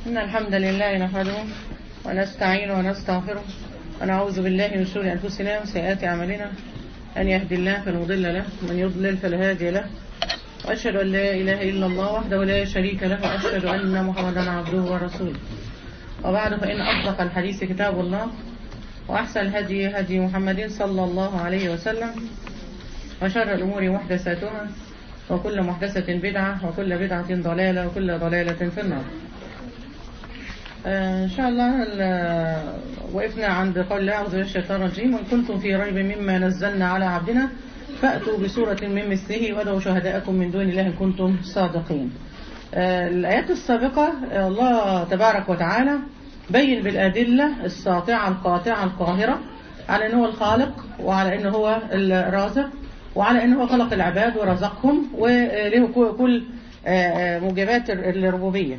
إن الحمد لله نحمده ونستعين ونستغفره ونعوذ بالله من شرور أنفسنا وسيئات أعمالنا أن يهدي الله فلا مضل له ومن يضلل فلا هادي له وأشهد أن لا إله إلا الله وحده لا شريك له وأشهد أن محمدا عبده ورسوله وبعد فإن أصدق الحديث كتاب الله وأحسن الهدي هدي محمد صلى الله عليه وسلم وشر الأمور محدثاتها وكل محدثة بدعة وكل بدعة ضلالة وكل ضلالة في النار آه، إن شاء الله ال- وقفنا عند قول الله أعوذ بالله من الشيطان الرجيم وإن كنتم في ريب مما نزلنا على عبدنا فأتوا بسورة من مثله وادعوا شهداءكم من دون الله إن كنتم صادقين آه، الآيات السابقة آه، الله تبارك وتعالى بين بالأدلة الساطعة القاطعة القاهرة على أنه هو الخالق وعلى أنه هو الرازق وعلى أنه هو خلق العباد ورزقهم وله كل- كل آه، آه، موجبات الربوبية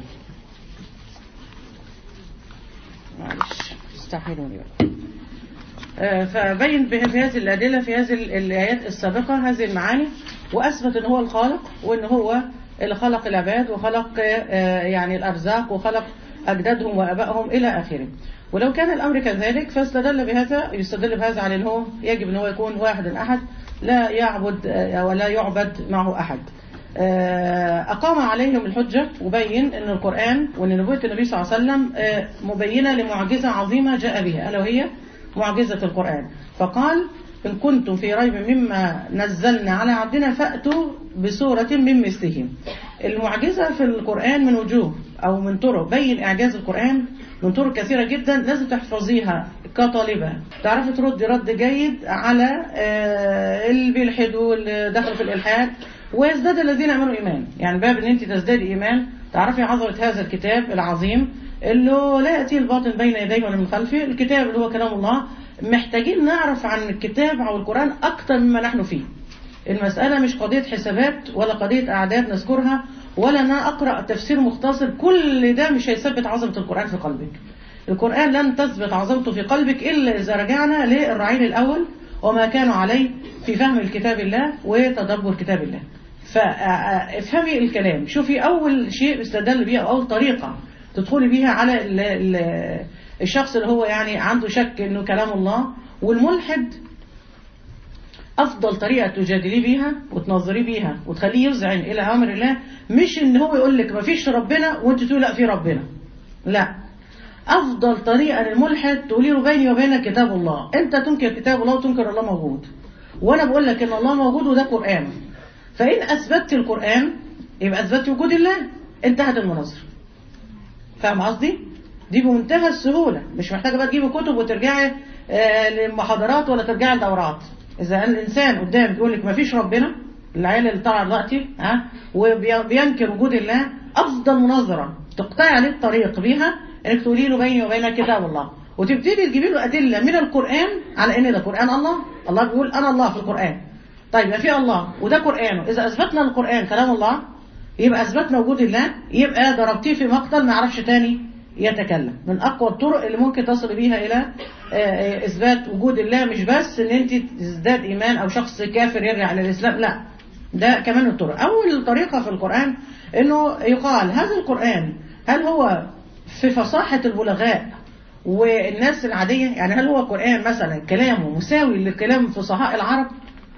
معلش استحملوني بقى آه، فبين به- في هذه الأدلة في هذه ال- الآيات السابقة هذه المعاني وأثبت أن هو الخالق وأن هو اللي خلق العباد وخلق آه، يعني الأرزاق وخلق أجدادهم وأبائهم إلى آخره ولو كان الأمر كذلك فاستدل بهذا يستدل بهذا على أنه يجب أن هو يكون واحد أحد لا يعبد آه، ولا يعبد معه أحد آه، أقام عليهم الحجة وبين أن القرآن وأن نبوة النبي صلى الله عليه وسلم آه، مبينة لمعجزة عظيمة جاء بها ألا وهي معجزة القرآن فقال إن كنتم في ريب مما نزلنا على عبدنا فأتوا بسورة من مثله المعجزة في القرآن من وجوه أو من طرق بين إعجاز القرآن من طرق كثيرة جدا لازم تحفظيها كطالبة تعرفي تردي رد جيد على آه، اللي بيلحدوا اللي دخلوا في الإلحاد ويزداد الذين امنوا ايمان يعني باب ان انت تزدادي ايمان تعرفي عظمه هذا الكتاب العظيم اللي لا ياتي الباطل بين يديه ولا من خلفه الكتاب اللي هو كلام الله محتاجين نعرف عن الكتاب او القران اكتر مما نحن فيه المساله مش قضيه حسابات ولا قضيه اعداد نذكرها ولا ان أنا اقرا تفسير مختصر كل ده مش هيثبت عظمه القران في قلبك القرآن لن تثبت عظمته في قلبك إلا إذا رجعنا للرعيل الأول وما كانوا عليه في فهم الكتاب الله وتدبر كتاب الله فافهمي الكلام شوفي أول شيء استدل بيه أو أول طريقة تدخلي بيها على ال ال الشخص اللي هو يعني عنده شك إنه كلام الله والملحد أفضل طريقة تجادليه بيها وتنظريه بيها وتخليه يذعن إلى أمر الله مش إن هو يقول لك مفيش ربنا وأنت تقول لا في ربنا لا أفضل طريقة للملحد تقولي له بيني وبينك كتاب الله أنت تنكر كتاب الله وتنكر الله موجود وأنا بقول لك إن الله موجود وده قرآن فإن أثبتت القرآن يبقى أثبتت وجود الله انتهت المناظرة فاهم قصدي؟ دي بمنتهى السهولة مش محتاجة بقى تجيبي كتب وترجعي آه، لمحاضرات ولا ترجعي لدورات إذا الإنسان قدامك بيقول لك مفيش ربنا العيال اللي طالعه دلوقتي ها وبينكر وجود الله أفضل مناظرة تقطعي عليه الطريق بيها انك تقولي له بيني وبينك كتاب الله وتبتدي تجيبي له أدلة من القرآن على إن ده قرآن الله الله بيقول أنا الله في القرآن طيب يبقى في الله وده قرآنه إذا أثبتنا القرآن كلام الله يبقى أثبتنا وجود الله يبقى ضربتيه في مقتل ما يعرفش تاني يتكلم من أقوى الطرق اللي ممكن تصل بيها إلى آه، آه، إثبات وجود الله مش بس إن أنت تزداد إيمان أو شخص كافر يرجع للإسلام لا ده كمان الطرق أول طريقة في القرآن إنه يقال هذا القرآن هل هو في فصاحة البلغاء والناس العادية يعني هل هو قرآن مثلا كلامه مساوي لكلام فصحاء العرب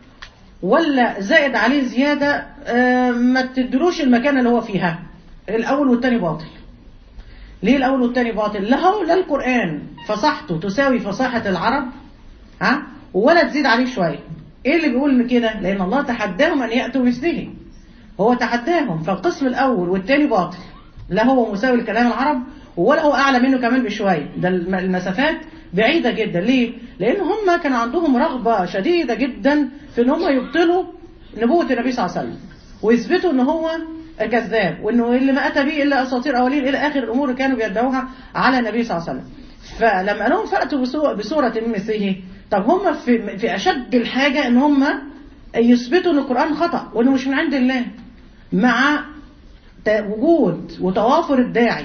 ولا زائد عليه زيادة آه، ما تدلوش المكان اللي هو فيها الأول والتاني باطل ليه الأول والتاني باطل لا هو لا القرآن فصاحته تساوي فصاحة العرب ها ولا تزيد عليه شوية ايه اللي بيقول من كده لأن الله تحداهم أن يأتوا مثله هو تحداهم فالقسم الأول والتاني باطل لا هو مساوي لكلام العرب ولا هو أعلى منه كمان بشوية ده الم- المسافات بعيدة جدا ليه؟ لأن هم كان عندهم رغبة شديدة جدا في أن هم يبطلوا نبوة النبي صلى الله عليه وسلم ويثبتوا أن هو كذاب وأنه اللي ما أتى به إلا أساطير أولين إلى آخر الأمور اللي كانوا بيدعوها على النبي صلى الله عليه وسلم فلما قالوا فأتوا بسو- بسورة من مثله طب هم في, في أشد الحاجة أن هم يثبتوا أن القرآن خطأ وأنه مش من عند الله مع ت- وجود وتوافر الداعي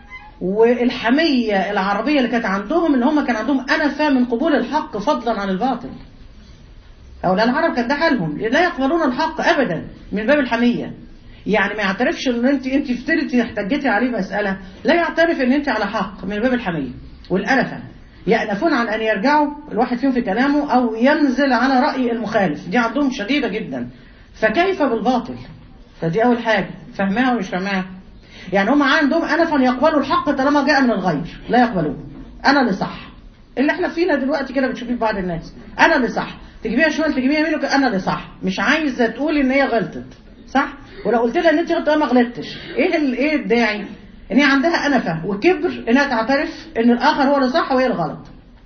والحمية العربية اللي كانت عندهم ان هم كان عندهم أنفة من قبول الحق فضلا عن الباطل هؤلاء العرب كان ده حالهم لا يقبلون الحق أبدا من باب الحمية يعني ما يعترفش ان انت انت فترتي احتجتي عليه مساله لا يعترف ان انت على حق من باب الحميه والانفه يأنفون عن ان يرجعوا الواحد فيهم في كلامه او ينزل على راي المخالف دي عندهم شديده جدا فكيف بالباطل فدي اول حاجه فاهماها ولا مش فاهماها يعني هم عندهم انفا يقبلوا الحق طالما جاء من الغير لا يقبلوه انا اللي صح اللي احنا فينا دلوقتي كده بتشوفيه في بعض الناس انا اللي صح تجيبيها شمال تجيبيها يمين انا اللي صح مش عايزه تقولي ان هي غلطت صح ولو قلت لها ان انت غلطت ما غلطتش ايه ال- ايه الداعي ان هي عندها انفه وكبر انها تعترف ان الاخر هو اللي صح وهي الغلط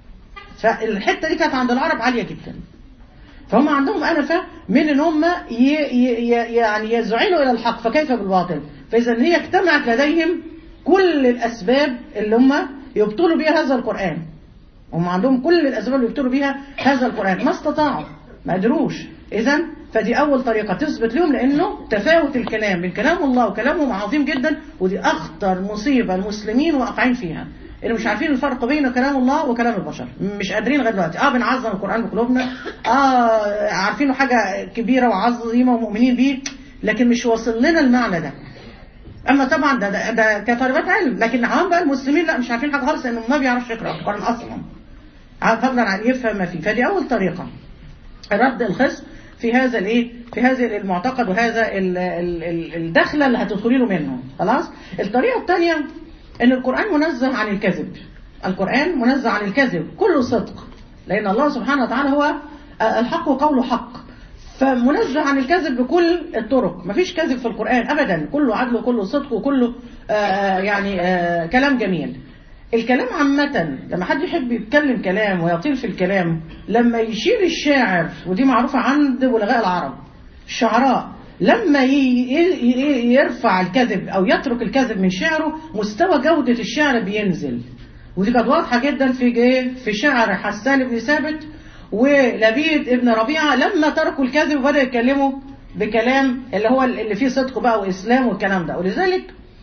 فالحته دي كانت عند العرب عاليه جدا فهم عندهم انفه من ان هم ي... ي... ي- يعني يزعنوا الى الحق فكيف بالباطل فاذا هي اجتمعت لديهم كل الاسباب اللي هم يبطلوا بها هذا القران هم عندهم كل الاسباب اللي يبطلوا بيها هذا القران ما استطاعوا ما قدروش اذا فدي اول طريقه تثبت لهم لانه تفاوت الكلام بين كلام الله وكلامهم عظيم جدا ودي اخطر مصيبه المسلمين واقعين فيها اللي مش عارفين الفرق بين كلام الله وكلام البشر مش قادرين لغايه دلوقتي اه بنعظم القران بقلوبنا اه عارفينه حاجه كبيره وعظيمه ومؤمنين بيه لكن مش واصل لنا المعنى ده اما طبعا ده ده, ده كطالبات علم لكن عوام بقى المسلمين لا مش عارفين حاجه خالص لانه ما بيعرفش يقرا القران اصلا فضلا عن يفهم ما فيه فدي اول طريقه رد الخصم في هذا الايه في هذا المعتقد وهذا ال- ال- ال- الدخله اللي هتدخلي له منه خلاص الطريقه الثانيه ان القران منزه عن الكذب القران منزه عن الكذب كله صدق لان الله سبحانه وتعالى هو الحق وقوله حق فمنزه عن الكذب بكل الطرق مفيش كذب في القرآن أبدا كله عدل وكله صدق وكله آه يعني آه كلام جميل الكلام عامة لما حد يحب يتكلم كلام ويطيل في الكلام لما يشيل الشاعر ودي معروفة عند بلغاء العرب الشعراء لما ي- ي- يرفع الكذب أو يترك الكذب من شعره مستوى جودة الشعر بينزل ودي كانت واضحة جدا في ايه في شعر حسان بن ثابت ولبيد ابن ربيعة لما تركوا الكذب وبدأوا يتكلموا بكلام اللي هو اللي فيه صدق بقى وإسلام والكلام ده ولذلك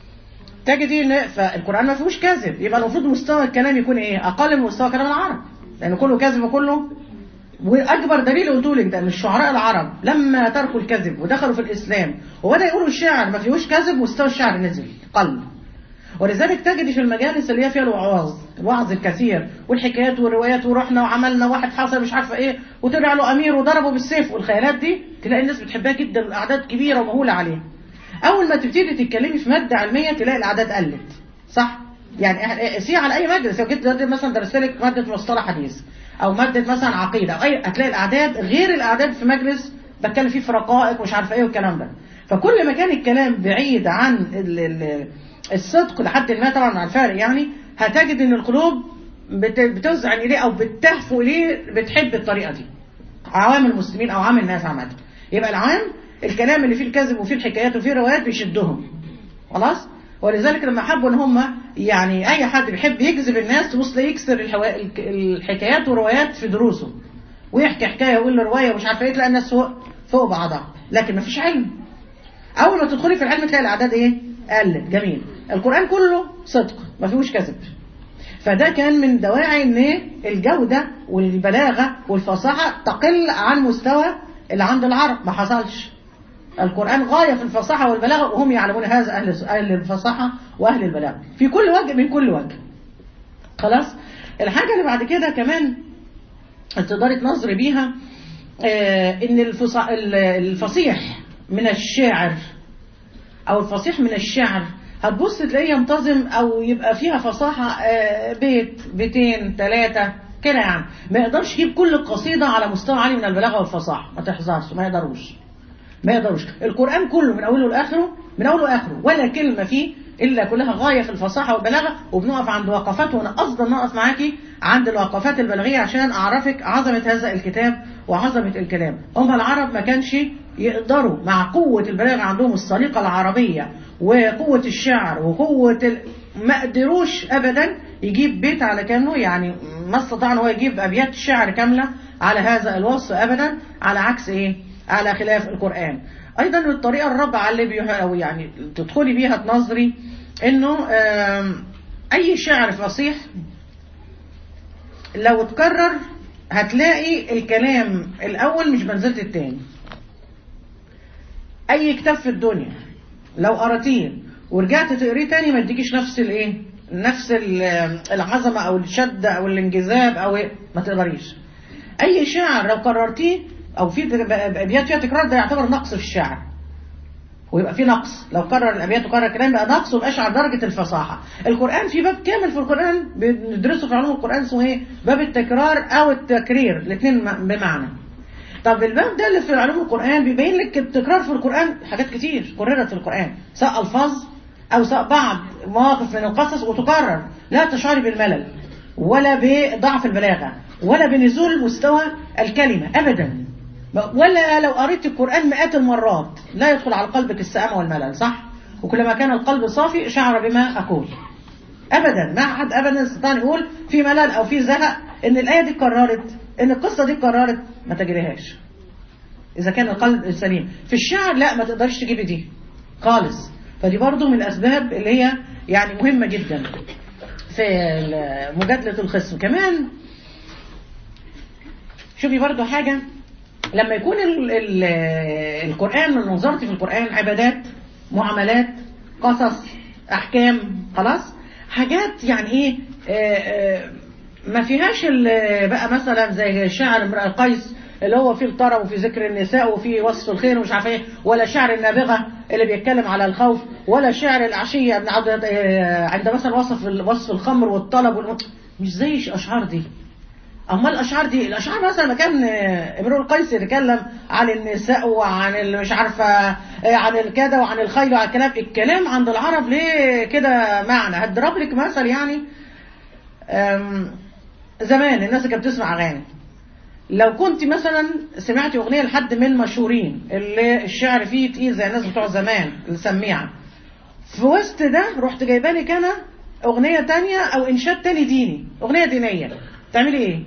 تجدي ان فالقرآن ما فيهوش كذب يبقى المفروض مستوى الكلام يكون ايه أقل من مستوى كلام العرب لأن كله كذب وكله واكبر دليل قلت لك ده ان الشعراء العرب لما تركوا الكذب ودخلوا في الاسلام وبدا يقولوا الشعر ما فيهوش كذب مستوى الشعر نزل قل ولذلك تجد في المجالس اللي هي فيها الوعاظ الوعظ الكثير والحكايات والروايات ورحنا وعملنا واحد حصل مش عارفه ايه وطلع له امير وضربه بالسيف والخيالات دي تلاقي الناس بتحبها جدا الاعداد كبيره ومهوله عليها اول ما تبتدي تتكلمي في ماده علميه تلاقي الاعداد قلت صح يعني سي على اي مجلس لو جيت دلوقتي مثلا درست لك ماده مصطلح حديث او ماده مثلا عقيده او اي هتلاقي الاعداد غير الاعداد في مجلس بتكلم فيه في رقائق مش عارفه ايه والكلام ده فكل ما كان الكلام بعيد عن ال ال الصدق لحد ما طبعا مع الفارق يعني هتجد ان القلوب بت- بتذعن اليه او بتهفو اليه بتحب الطريقه دي عوام المسلمين او عام الناس عامه يبقى العام الكلام اللي فيه الكذب وفيه الحكايات وفيه الروايات بيشدهم خلاص ولذلك لما حبوا ان هم يعني اي حد بيحب يجذب الناس تبص تلاقيه يكسر الحوا... الك- الحكايات والروايات في دروسه ويحكي حكايه ويقول له روايه ومش عارفه ايه تلاقي الناس فوق فوق بعضها لكن مفيش علم اول ما تدخلي في العلم تلاقي الاعداد ايه قلت جميل القران كله صدق ما فيهوش كذب فده كان من دواعي ان الجوده والبلاغه والفصاحه تقل عن مستوى اللي عند العرب ما حصلش القرآن غاية في الفصاحة والبلاغة وهم يعلمون هذا أهل أهل الفصاحة وأهل البلاغة في كل وجه من كل وجه خلاص الحاجة اللي بعد كده كمان تقدري تنظري بيها آه إن الفصا- ال- الفصيح من الشاعر أو الفصيح من الشعر هتبص تلاقيه ينتظم أو يبقى فيها فصاحة آه بيت بيتين ثلاثة كده يعني ما يقدرش يجيب كل القصيدة على مستوى عالي من البلاغة والفصاحة ما تحذرش ما يقدروش ما يقدروش القرآن كله من أوله لآخره من أوله لآخره ولا كلمة فيه إلا كلها غاية في الفصاحة والبلاغة وبنقف عند وقفات وأنا أفضل نقف معاكي عند الوقفات البلاغية عشان أعرفك عظمة هذا الكتاب وعظمة الكلام هم العرب ما كانش يقدروا مع قوة البلاغة عندهم السليقة العربية وقوة الشعر وقوة ال... ما قدروش أبدا يجيب بيت على كامله يعني ما استطاع ان هو يجيب أبيات شعر كاملة على هذا الوصف أبدا على عكس إيه على خلاف القرآن أيضا الطريقة الرابعة اللي بيها أو يعني تدخلي بيها تنظري إنه آم، أي شعر فصيح لو اتكرر هتلاقي الكلام الأول مش منزلة التاني أي كتاب في الدنيا لو قراتيه ورجعت تقريه تاني ما يديكيش نفس الايه نفس ال- العظمه او الشده او الانجذاب او إيه؟ ما تقدريش اي شعر لو كررتيه او في ابيات فيها تكرار ده يعتبر نقص في الشعر ويبقى في نقص لو كرر الابيات وكرر الكلام يبقى نقص ويبقاش على درجه الفصاحه القران في باب كامل في القران بندرسه في علوم القران اسمه ايه باب التكرار او التكرير الاثنين بمعنى طب الباب ده اللي في علوم القران بيبين لك التكرار في القران حاجات كتير كررت في القران سواء الفاظ او سواء بعض مواقف من القصص وتكرر لا تشعري بالملل ولا بضعف البلاغه ولا بنزول مستوى الكلمه ابدا ولا لو قريت القرآن مئات المرات لا يدخل على قلبك السآمة والملل صح؟ وكلما كان القلب صافي شعر بما أقول أبدا ما حد أبدا استطاع يقول في ملل أو في زهق إن الآية دي اتكررت إن القصة دي اتكررت ما تجريهاش إذا كان القلب سليم في الشعر لا ما تقدرش تجيبي دي خالص فدي برضو من الأسباب اللي هي يعني مهمة جدا في مجادلة الخصم كمان شوفي برضو حاجة لما يكون ال ال القرآن من نظرتي في القرآن عبادات معاملات قصص أحكام خلاص حاجات يعني إيه آه آه ما فيهاش بقى مثلا زي شعر امرأة القيس اللي هو فيه الطرب وفي ذكر النساء وفي وصف الخير ومش عارف ايه ولا شعر النابغة اللي بيتكلم على الخوف ولا شعر العشية عند مثلا وصف وصف الخمر والطلب والم... مش زي الأشعار دي امال الاشعار دي الاشعار مثلا لما كان امرؤ القيس يتكلم عن النساء وعن مش عارفه عن الكذا وعن الخيل وعن الكلام الكلام عند العرب ليه كده معنى هضرب لك مثل يعني زمان الناس اللي كانت بتسمع اغاني لو كنت مثلا سمعتي اغنيه لحد من المشهورين اللي الشعر فيه تقيل زي الناس بتوع زمان السميعه في وسط ده رحت جايبه لك انا اغنيه تانية او انشاد تاني ديني اغنيه دينيه تعملي ايه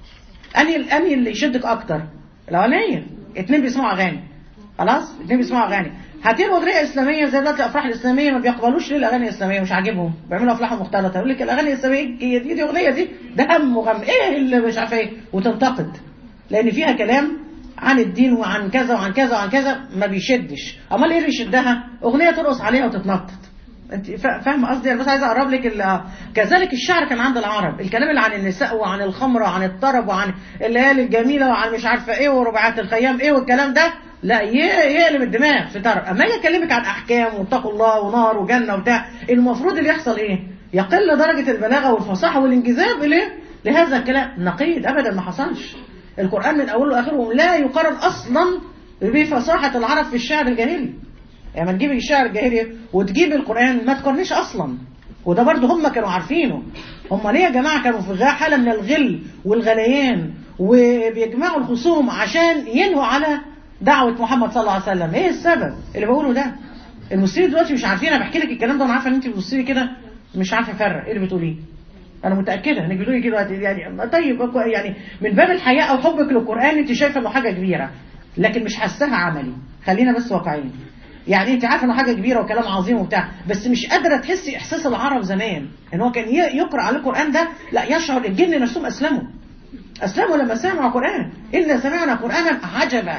انهي انهي اللي يشدك اكتر الاولانيه اتنين بيسمعوا اغاني خلاص اتنين بيسمعوا اغاني هاتين اغنيه اسلاميه زي دلوقتي الافراح الاسلاميه ما بيقبلوش ليه الاغاني الاسلاميه مش عاجبهم بيعملوا افراح مختلطه يقول لك الاغاني الاسلاميه هي دي, دي اغنيه دي ده هم وغم ايه اللي مش عارفه ايه وتنتقد لان فيها كلام عن الدين وعن كذا وعن كذا وعن كذا ما بيشدش امال ايه اللي يشدها اغنيه ترقص عليها وتتنطط انت فاهمه قصدي انا بس عايزه اقرب لك كذلك الشعر كان عند العرب الكلام اللي عن النساء وعن الخمر وعن الطرب وعن الليالي الجميله وعن مش عارفه ايه ورباعات الخيام ايه والكلام ده لا يقلب الدماغ في طرب اما يجي اكلمك عن احكام واتقوا الله ونار وجنه وبتاع المفروض اللي يحصل ايه يقل درجه البلاغه والفصاحه والانجذاب ليه لهذا الكلام نقيض ابدا ما حصلش القران من اوله لاخره لا يقارن اصلا بفصاحه العرب في الشعر الجاهلي يعني ما تجيب الشعر الجاهلي وتجيب القرآن ما تقارنيش أصلا وده برضه هم كانوا عارفينه هم ليه يا جماعة كانوا في حالة من الغل والغليان وبيجمعوا الخصوم عشان ينهوا على دعوة محمد صلى الله عليه وسلم ايه السبب اللي بقوله ده المسلمين دلوقتي مش عارفين انا بحكي لك الكلام ده وانا عارفه ان انت بتبصي لي كده مش عارفه افرق ايه اللي بتقوليه انا متاكده انك بتقولي كده يعني طيب يعني من باب الحياء او حبك للقران انت شايفه انه حاجه كبيره لكن مش حاساها عملي خلينا بس واقعيين يعني انت عارفه انه حاجه كبيره وكلام عظيم وبتاع بس مش قادره تحسي احساس العرب زمان ان هو كان يقرا على القران ده لا يشعر الجن نفسهم اسلموا اسلموا لما سمعوا القران انا سمعنا قرانا عجبا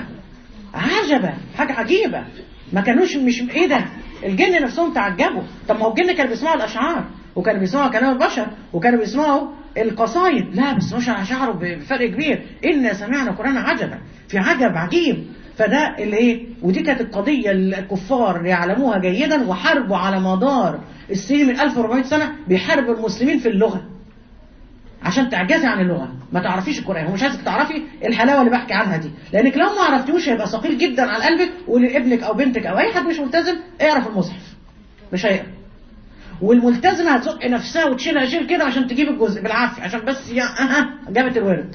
عجبا حاجه عجيبه ما كانوش مش ايه ده الجن نفسهم تعجبوا طب ما هو الجن كانوا بيسمعوا الاشعار وكانوا بيسمعوا كلام البشر وكانوا بيسمعوا القصايد لا بس مش اشعاره بفرق كبير انا سمعنا قرانا عجبا في عجب عجيب فده اللي ايه ودي كانت القضية الكفار يعلموها جيدا وحاربوا على مدار السنين من 1400 سنة بيحاربوا المسلمين في اللغة عشان تعجزي عن اللغة ما تعرفيش القرآن ومش عايزك تعرفي الحلاوة اللي بحكي عنها دي لانك لو ما عرفتيهوش هيبقى ثقيل جدا على قلبك ولابنك او بنتك او اي حد مش ملتزم اعرف المصحف مش هيقرا والملتزمة هتزق نفسها وتشيلها شيل كده عشان تجيب الجزء بالعافية عشان بس يا اها جابت الورد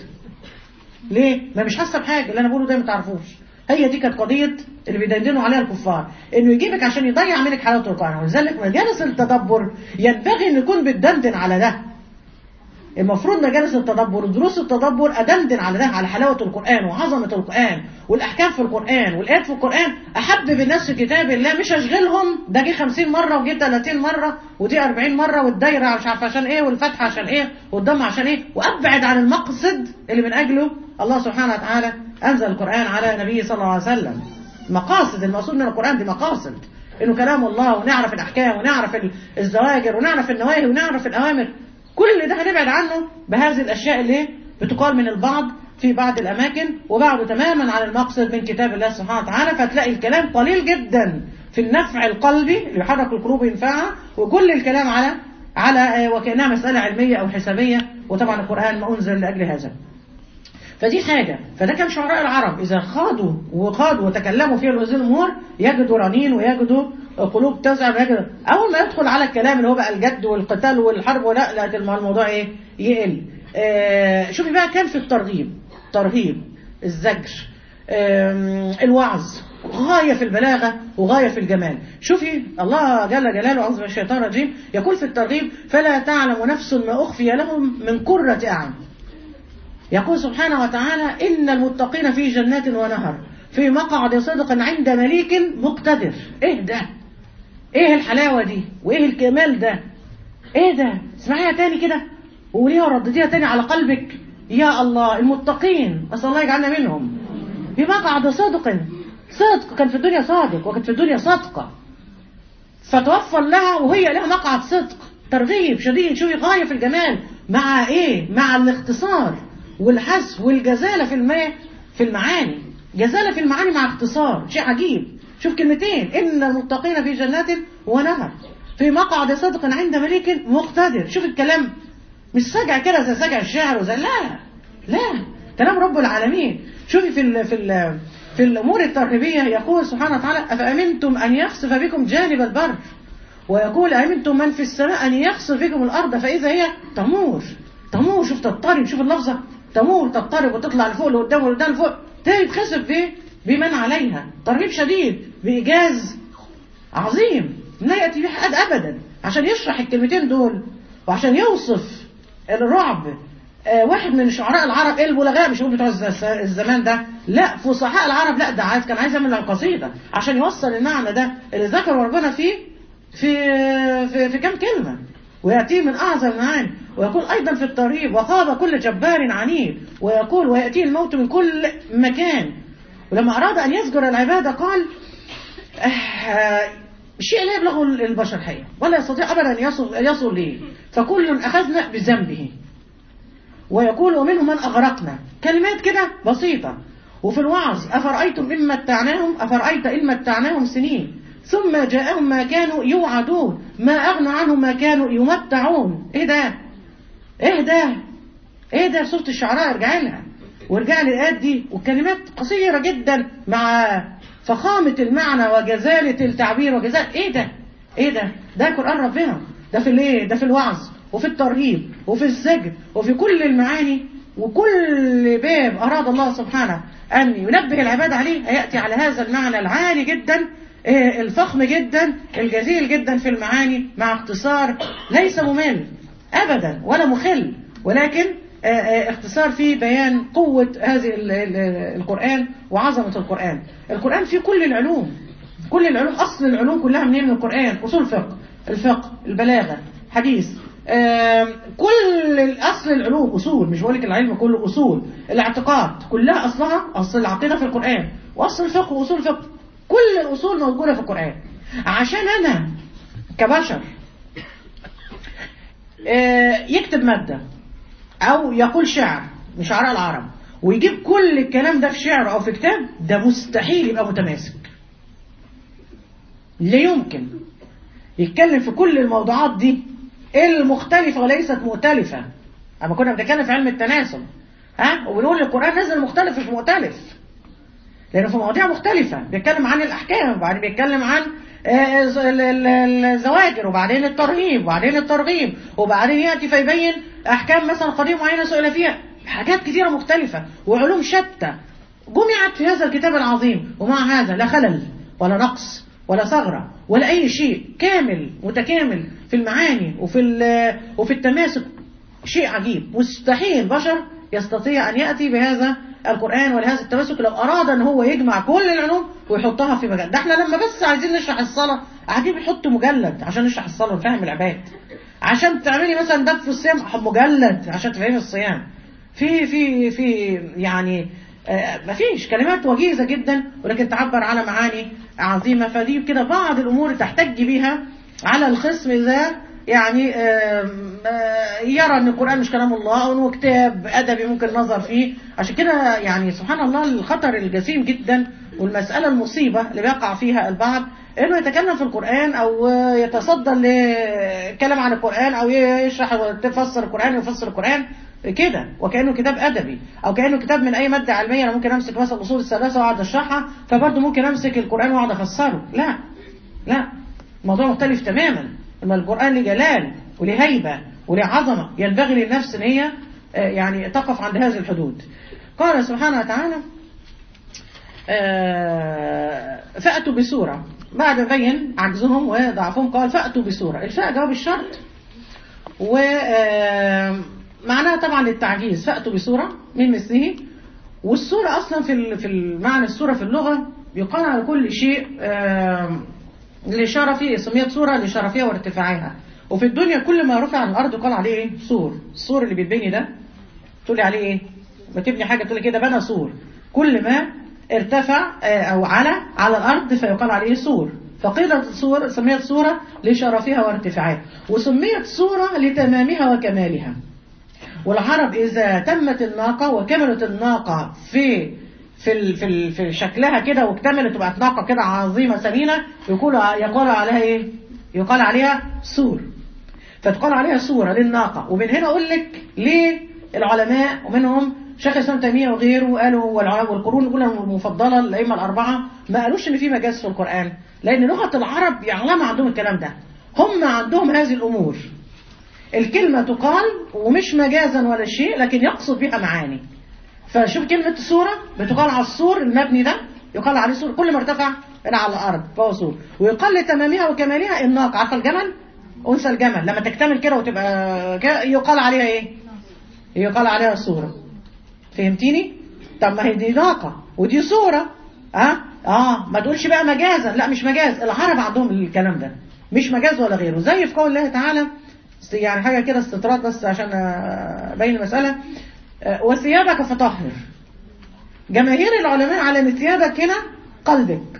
ليه؟ ما مش حاسة بحاجة اللي انا بقوله ده ما تعرفوش هي دي كانت قضية اللي بيدندنوا عليها الكفار انه يجيبك عشان يضيع منك حلاوة القرآن ولذلك مجالس التدبر ينبغي ان يكون بتدندن على ده المفروض مجالس التدبر دروس التدبر أدندن على ده على حلاوة القرآن وعظمة القرآن والأحكام في القرآن والآيات في القرآن أحبب الناس في كتاب الله مش أشغلهم ده جه 50 مرة وجه 30 مرة ودي 40 مرة والدايرة مش عارفة عشان إيه والفتحة عشان إيه والضم عشان إيه وأبعد عن المقصد اللي من أجله الله سبحانه وتعالى أنزل القرآن على نبيه صلى الله عليه وسلم مقاصد المقصود من القرآن دي مقاصد انه كلام الله ونعرف الاحكام ونعرف ال- الزواجر ونعرف النواهي ونعرف الاوامر كل ده هنبعد عنه بهذه الاشياء اللي بتقال من البعض في بعض الاماكن وبعده تماما عن المقصد من كتاب الله سبحانه وتعالى فتلاقي الكلام قليل جدا في النفع القلبي اللي يحرك القلوب وينفعها وكل الكلام على على آه، وكانها مساله علميه او حسابيه وطبعا القران ما انزل لاجل هذا فدي حاجة فده كان شعراء العرب إذا خاضوا وخاضوا وتكلموا في هذه الأمور يجدوا رنين ويجدوا قلوب تزعل ويجدوا أول ما يدخل على الكلام اللي هو بقى الجد والقتال والحرب ولا لا الموضوع إيه يقل آه شوفي بقى كان في الترغيب ترهيب الزجر آم، الوعظ غاية في البلاغة وغاية في الجمال شوفي الله جل جلاله أعوذ من الشيطان الرجيم يقول في الترغيب فلا تعلم نفس ما أخفي لهم من قرة أعين يقول سبحانه وتعالى إن المتقين في جنات ونهر في مقعد صدق عند مليك مقتدر إيه ده إيه الحلاوة دي وإيه الكمال ده إيه ده اسمعيها تاني كده وقوليها وردديها تاني على قلبك يا الله المتقين أسأل الله يجعلنا منهم في مقعد صدق صدق كان في الدنيا صادق وكانت في الدنيا صادقة فتوفر لها وهي لها مقعد صدق ترغيب شديد شوفي غاية في الجمال مع ايه مع الاختصار والحذف والجزالة في الماء في المعاني جزالة في المعاني مع اختصار شيء عجيب شوف كلمتين إن المتقين في جنات ونهر في مقعد صدق عند مليك مقتدر شوف الكلام مش سجع كده زي سجع الشعر وزي لا لا كلام رب العالمين شوفي في ال في ال في الأمور الترهيبية يقول سبحانه وتعالى أفأمنتم أن يخسف بكم جانب البر ويقول أمنتم من في السماء أن يخسف بكم الأرض فإذا هي تمور تمور شوف تضطرب شوف اللفظة تمور تضطرب وتطلع لفوق لقدام ولقدام لفوق تاني تخسف بايه؟ بمن عليها ترهيب شديد بإيجاز عظيم لا يأتي به أحد أبدا عشان يشرح الكلمتين دول وعشان يوصف الرعب آه واحد من شعراء العرب ايه البلغاء مش هقول بتوع الز- الزمان ده لا فصحاء العرب لا ده عايز كان عايز يعمل قصيده عشان يوصل المعنى ده اللي ذكر ربنا فيه في في في كام كلمه ويأتيه من أعظم المعاني ويقول أيضا في الترهيب وخاب كل جبار عنيد ويقول ويأتيه الموت من كل مكان ولما أراد أن يزجر العبادة قال آه، شيء لا يبلغه البشر حقيقة ولا يستطيع أبدا أن يصل, يصل ليه فكل أخذنا بذنبه ويقول ومنهم من أغرقنا كلمات كده بسيطة وفي الوعظ أفرأيتم إن متعناهم أفرأيت إن متعناهم سنين ثم جاءهم ما كانوا يوعدون ما أغنى عنهم ما كانوا يمتعون إيه ده إيه ده إيه ده سورة الشعراء ارجع لها وارجع للآيات دي والكلمات قصيرة جدا مع فخامة المعنى وجزالة التعبير وجزالة إيه ده إيه ده ده قرآن ربنا ده في الايه ده في الوعظ وفي الترهيب وفي الزجر وفي كل المعاني وكل باب أراد الله سبحانه أن ينبه العباد عليه هيأتي على هذا المعنى العالي جدا آه، الفخم جدا الجزيل جدا في المعاني مع اختصار ليس ممل أبدا ولا مخل ولكن آه، آه، اختصار في بيان قوة هذه ال- ال- القرآن وعظمة القرآن القرآن فيه كل العلوم كل العلوم أصل العلوم كلها منين من القرآن أصول فقه الفقه البلاغة حديث آم، كل الأصل العلوم أصول مش بقول لك العلم كله أصول الاعتقاد كلها أصلها أصل العقيدة في القرآن وأصل الفقه وأصول الفقه كل الأصول موجودة في القرآن عشان أنا كبشر آه، يكتب مادة أو يقول شعر من شعراء العرب ويجيب كل الكلام ده في شعر أو في كتاب ده مستحيل يبقى متماسك لا يمكن يتكلم في كل الموضوعات دي المختلفة وليست مؤتلفة أما كنا بنتكلم في علم التناسب ها وبنقول القرآن نزل مختلف مش مؤتلف لأنه في مواضيع مختلفة بيتكلم عن الأحكام وبعدين بيتكلم عن آه، ز- ال- ال- الزواجر وبعدين الترهيب وبعدين الترغيب وبعدين يأتي فيبين أحكام مثلا قضية معينة سئل فيها حاجات كثيرة مختلفة وعلوم شتى جمعت في هذا الكتاب العظيم ومع هذا لا خلل ولا نقص ولا ثغرة ولا أي شيء كامل متكامل في المعاني وفي ال- وفي التماسك شيء عجيب مستحيل بشر يستطيع أن يأتي بهذا القرآن ولهذا التمسك لو أراد أن هو يجمع كل العلوم ويحطها في مجال ده احنا لما بس عايزين نشرح الصلاة قاعدين بنحط مجلد عشان نشرح الصلاة ونفهم العباد عشان تعملي مثلا ده في الصيام مجلد عشان تفهمي الصيام في في في يعني آه، مفيش كلمات وجيزة جدا ولكن تعبر على معاني عظيمة فدي كده بعض الأمور تحتج بها على الخصم إذا يعني آم، آه، يرى أن القرآن مش كلام الله أو أنه كتاب أدبي ممكن نظر فيه عشان كده يعني سبحان الله الخطر الجسيم جدا والمسألة المصيبة اللي بيقع فيها البعض انه يتكلم في القرآن او يتصدى لكلام عن القرآن او يشرح ويفسر القرآن ويفسر القرآن كده وكأنه كتاب أدبي أو كأنه كتاب من أي مادة علمية أنا ممكن أمسك مثلا أصول الثلاثة وأقعد أشرحها فبرضه ممكن أمسك القرآن وأقعد أفسره لا لا الموضوع مختلف تماما أما القرآن له جلال وله هيبة وله عظمة ينبغي للنفس إن هي آه، يعني تقف عند هذه الحدود قال سبحانه وتعالى آه، فأتوا بسورة بعد بين عجزهم وضعفهم قال فأتوا بسورة الفاء جواب الشرط ومعناها طبعا التعجيز فأتوا بسورة من مثله والسورة أصلا في ال- في المعنى السورة في اللغة يقال على كل شيء آم، لشرفه سميت سورة لشرفها وارتفاعها وفي الدنيا كل ما رفع عن الأرض يقال عليه إيه؟ سور السور اللي بيتبني ده تقول لي عليه إيه بتبني حاجة تقول لي كده بنى سور كل ما ارتفع آه، أو على على الأرض فيقال عليه سور فقيلت سور سميت سورة لشرفها وارتفاعها وسميت سورة لتمامها وكمالها والعرب إذا تمت الناقة وكملت الناقة في في ال في, ال في شكلها كده واكتملت وبقت ناقة كده عظيمة سمينة يقول يقال عليها إيه؟ يقال عليها سور فتقال عليها سورة للناقة ومن هنا أقول لك ليه العلماء ومنهم شيخ الإسلام تيمية وغيره قالوا والعلماء والقرون الأولى المفضلة الأئمة الأربعة ما قالوش إن في مجاز في القرآن لأن لغة العرب يعلم عندهم الكلام ده هم عندهم هذه الأمور الكلمة تقال ومش مجازا ولا شيء لكن يقصد بها معاني فشوف كلمة سورة بتقال على السور المبني ده يقال عليه سور كل ما ارتفع من على الأرض فهو سور ويقال لتمامها وكمالها الناقة عارفة الجمل أنثى الجمل لما تكتمل كده وتبقى كده يقال عليها إيه يقال عليها سورة فهمتيني طب ما هي دي ناقة ودي سورة اه اه ما تقولش بقى مجازا لا مش مجاز العرب عندهم الكلام ده مش مجاز ولا غيره زي في قول الله تعالى يعني حاجة كده استطراد بس عشان أبين المسألة آه، وثيابك فطهر جماهير العلماء على ان ثيابك هنا قلبك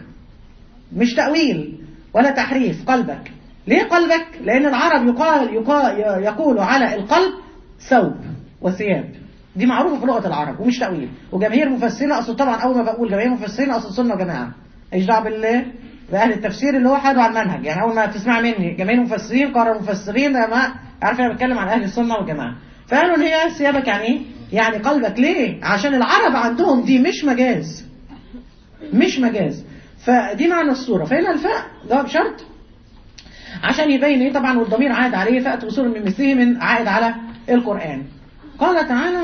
مش تأويل ولا تحريف قلبك ليه قلبك لأن العرب يقال, يقال يقول على القلب ثوب وثياب دي معروفة في لغة العرب ومش تأويل وجماهير مفسرين أصل طبعا أول ما بقول جماهير مفسرين أصل سنة وجماعة ايش دعوه بالله بأهل التفسير اللي هو حدوا على المنهج يعني أول ما تسمع مني جماهير مفسرين قرر مفسرين ما عارف أنا بتكلم عن أهل السنة والجماعة فقالوا إن هي ثيابك يعني إيه؟ يعني قلبك ليه عشان العرب عندهم دي مش مجاز مش مجاز فدي معنى الصورة فهنا الفاء جواب شرط عشان يبين ايه طبعا والضمير عائد عليه فأت بصور من مثله من عائد على القرآن قال تعالى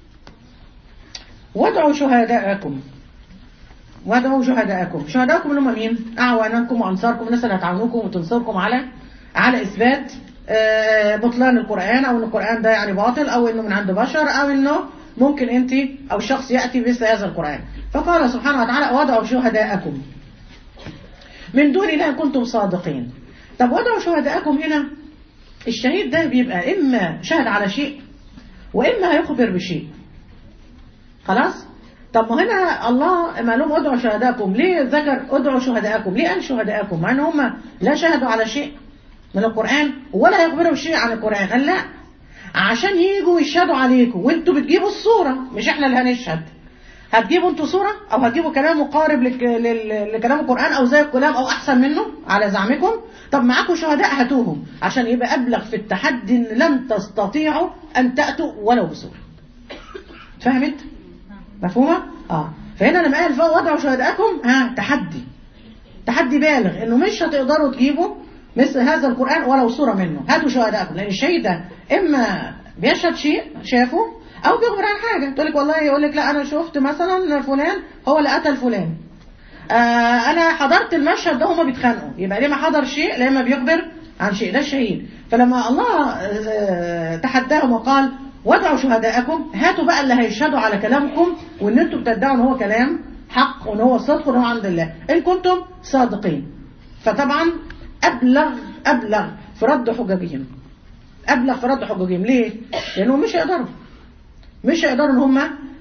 وادعوا شهداءكم وادعوا شهداءكم شهداءكم اللي هم مين أعوانكم وأنصاركم الناس اللي هتعاونوكم وتنصركم على على إثبات آه، بطلان القرآن أو إن القرآن ده يعني باطل أو إنه من عند بشر أو إنه ممكن أنت أو شخص يأتي بمثل هذا القرآن فقال سبحانه وتعالى وادعوا شهداءكم من دون الله إن كنتم صادقين طب وادعوا شهداءكم هنا الشهيد ده بيبقى إما شهد على شيء وإما هيخبر بشيء خلاص طب ما هنا الله ما لهم ادعوا شهداءكم ليه ذكر ادعوا شهداءكم ليه قال شهداءكم مع ان هم لا شهدوا على شيء من القرآن ولا يخبروا بشيء عن القرآن قال لا عشان يجوا يشهدوا عليكم وانتوا بتجيبوا الصورة مش احنا اللي هنشهد هتجيبوا انتوا صورة او هتجيبوا كلام مقارب لك- لل- لكلام القرآن او زي الكلام او احسن منه على زعمكم طب معاكم شهداء هاتوهم عشان يبقى ابلغ في التحدي ان لن تستطيعوا ان تأتوا ولو بصورة فهمت مفهومة اه فهنا لما قال فوق وضعوا شهداءكم ها تحدي تحدي بالغ انه مش هتقدروا تجيبوا مثل هذا القرآن ولو صورة منه هاتوا شهداءكم لان الشهيد ده اما بيشهد شيء شافه او بيخبر عن حاجة تقول لك والله يقول لك لا انا شفت مثلا فلان هو اللي قتل فلان آه انا حضرت المشهد ده هما بيتخانقوا يبقى ليه ما حضر شيء لا اما بيخبر عن شيء ده الشهيد فلما الله آه تحداهم وقال وادعوا شهداءكم هاتوا بقى اللي هيشهدوا على كلامكم وان انتم بتدعوا ان هو كلام حق وان هو صدق وان هو عند الله ان كنتم صادقين فطبعا ابلغ ابلغ في رد حججهم ابلغ في رد حججهم ليه لانهم مش هيقدروا مش هيقدروا ان هم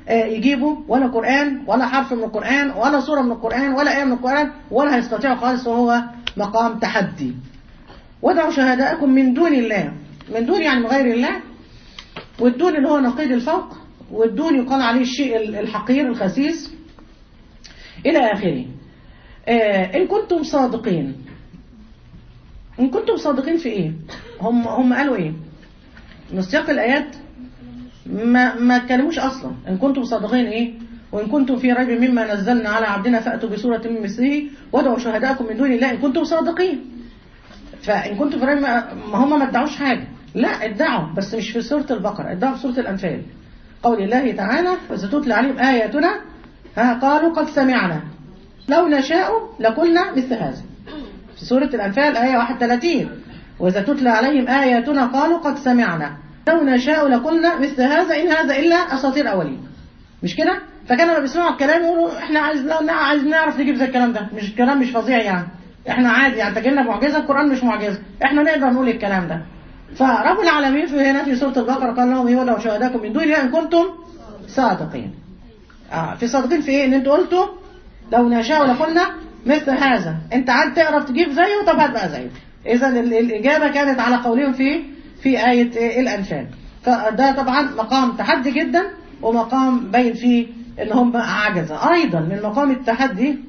آه، يجيبوا ولا قرآن ولا حرف من القرآن ولا سورة من القرآن ولا آية من القرآن ولا هيستطيعوا خالص وهو مقام تحدي ودعوا شهداءكم من دون الله من دون يعني من غير الله والدون اللي هو نقيض الفوق والدون يقال عليه الشيء الحقير الخسيس إلى آخره آه إن كنتم صادقين إن كنتم صادقين في إيه هم هم قالوا إيه من سياق الآيات ما ما اتكلموش أصلا إن كنتم صادقين إيه وإن كنتم في ريب مما نزلنا على عبدنا فأتوا بسورة من مثله وادعوا شهداءكم من دون الله إن كنتم صادقين فإن كنتم في ريب ما ما هم ما ادعوش حاجة لا ادعوا بس مش في سورة البقرة ادعوا في سورة الأنفال قول الله تعالى وإذا تتلى عليهم آياتنا ها قالوا قد سمعنا لو نشاء لقلنا مثل هذا في سورة الأنفال آية 31 وإذا تتلى عليهم آياتنا قالوا قد سمعنا لو نشاء لقلنا مثل هذا إن هذا إلا أساطير أولين مش كده؟ فكانوا لما بيسمعوا الكلام يقولوا احنا عايز عايز نعرف نجيب زي الكلام ده مش الكلام مش فظيع يعني احنا عادي يعني تجينا معجزه القران مش معجزه احنا نقدر نقول الكلام ده فرب العالمين في هنا في سوره البقره قال لهم ايه ولو شهداكم من دون الله ان كنتم صادقين اه في صادقين في ايه ان انتوا قلتوا لو نشاء لقلنا مثل هذا انت عاد تعرف تجيب زيه طب هات بقى زيه اذا ال- الاجابه كانت على قولهم في في ايه إيه الانفال فده طبعا مقام تحدي جدا ومقام باين فيه ان هم عجزه ايضا من مقام التحدي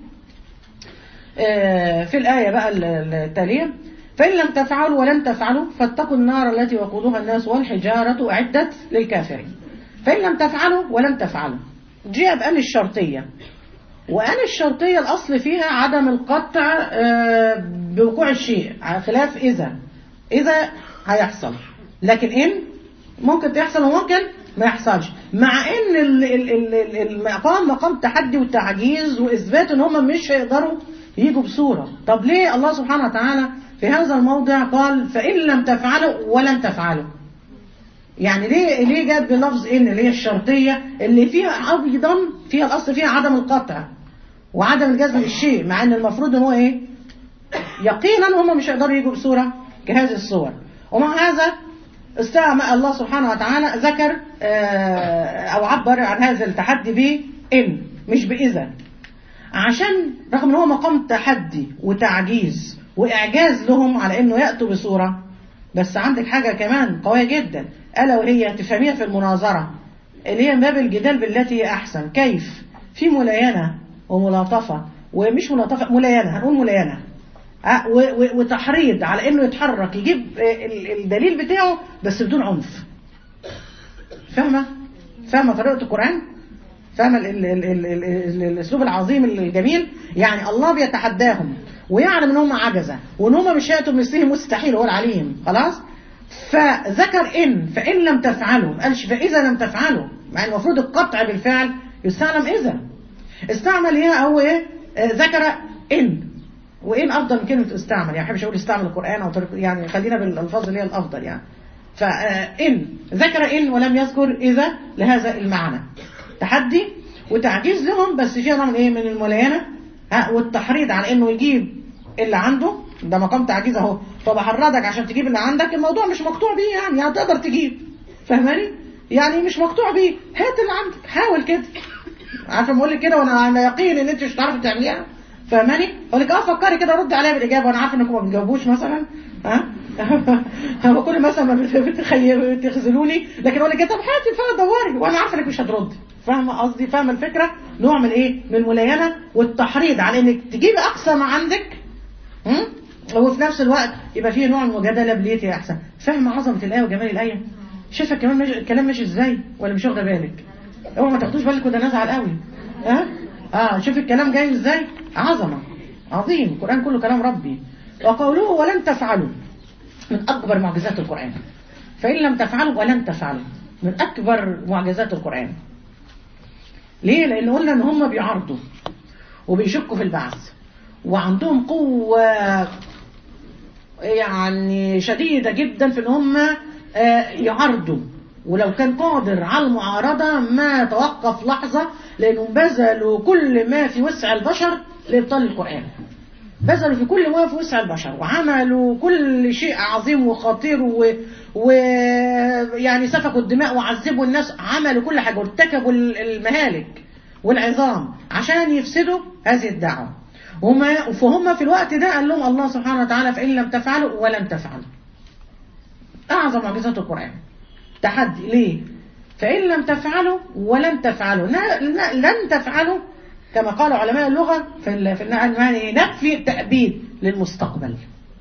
آه، في الآية بقى ال- ال- التالية فإن لم تفعلوا ولن تفعلوا فاتقوا النار التي وقودها الناس والحجارة أعدت للكافرين فإن لم تفعلوا ولن تفعلوا جاء بأن الشرطية وأن الشرطية الأصل فيها عدم القطع آه، بوقوع الشيء على خلاف إذا إذا هيحصل لكن إن ممكن تحصل وممكن ما يحصلش مع ان ال- ال- ال- ال- المقام مقام تحدي وتعجيز واثبات ان هم مش هيقدروا يجوا بصوره طب ليه الله سبحانه وتعالى في هذا الموضع قال فان لم تفعلوا ولن تفعلوا يعني ليه ليه جت بلفظ ان اللي هي الشرطيه اللي فيها ايضا فيها الاصل فيها عدم القطع وعدم الجزم للشيء مع ان المفروض ان هو ايه يقينا هم مش هيقدروا يجوا بصوره كهذه الصور ومع هذا استعمل الله سبحانه وتعالى ذكر آه، او عبر عن هذا التحدي ب ان مش باذا عشان رغم ان هو مقام تحدي وتعجيز واعجاز لهم على انه ياتوا بصوره بس عندك حاجه كمان قويه جدا الا وهي تفهميها في المناظره اللي هي من باب الجدال بالتي هي احسن كيف في ملاينه وملاطفه ومش ملاطفه ملاينه هنقول ملاينه آه، و- و- وتحريض على انه يتحرك يجيب آه، ال- الدليل بتاعه بس بدون عنف فاهمه فاهمه طريقه القران فاهمه ال- ال- ال- ال- ال- ال- الاسلوب العظيم الجميل يعني الله بيتحداهم ويعلم ان هم عجزه وان هم مش هياتوا بمثله مستحيل هو العليم خلاص فذكر ان فان لم تفعلوا ما قالش فاذا لم تفعلوا مع المفروض القطع بالفعل يستعلم اذا استعمل ايه او ايه آه، ذكر ان وإن أفضل من كلمة استعمل يعني ما بحبش أقول استعمل القرآن أو طريق يعني خلينا بالألفاظ اللي هي الأفضل يعني فإن ذكر إن ولم يذكر إذا لهذا المعنى تحدي وتعجيز لهم بس فيها نوع من إيه من الملاينة ها والتحريض على إنه يجيب اللي عنده ده مقام تعجيز أهو فبحرضك عشان تجيب اللي عندك الموضوع مش مقطوع بيه يعني يعني تقدر تجيب فاهماني؟ يعني مش مقطوع بيه هات اللي عندك حاول كده عارفه بقول لك كده وانا على يقين ان انت مش هتعرفي تعمليها فاهماني اقول لك اه فكري كده ردي عليا بالاجابه وانا عارفه انكم ما بتجاوبوش مثلا ها هو كل مثلا ما بت- بتخي- بتخذلوني لكن اقول لك طب هاتي فعلا دوري وانا عارفه انك مش هتردي فاهمه قصدي فاهمه الفكره نوع من ايه من الملاينه والتحريض على انك تجيبي اقصى ما عندك هم؟ وفي نفس الوقت يبقى فيه نوع من المجادله بليتي احسن فاهمه عظمه الايه وجمال الايه شايفه كمان ماشي الكلام ماشي ازاي ولا مش واخده بالك اوعى ما تاخدوش بالك وده نزعل قوي ها اه شوف الكلام جاي ازاي عظمه عظيم القران كله كلام ربي وقوله ولن تفعلوا من اكبر معجزات القران فان لم تفعلوا ولن تفعلوا من اكبر معجزات القران ليه لان قلنا ان هم بيعارضوا وبيشكوا في البعث وعندهم قوه يعني شديدة جدا في ان هم آه، يعارضوا ولو كان قادر على المعارضة ما توقف لحظة لأنهم بذلوا كل ما في وسع البشر لإبطال القرآن بذلوا في كل ما في وسع البشر وعملوا كل شيء عظيم وخطير و... ويعني سفكوا الدماء وعذبوا الناس عملوا كل حاجة وارتكبوا المهالك والعظام عشان يفسدوا هذه الدعوة وما فهم في الوقت ده قال لهم الله سبحانه وتعالى فإن لم تفعلوا ولن تفعلوا أعظم معجزات القرآن تحدي ليه فإن لم تفعلوا ولن تفعلوا لن تفعلوا كما قال علماء اللغة في في المعنى نفي تأبيد للمستقبل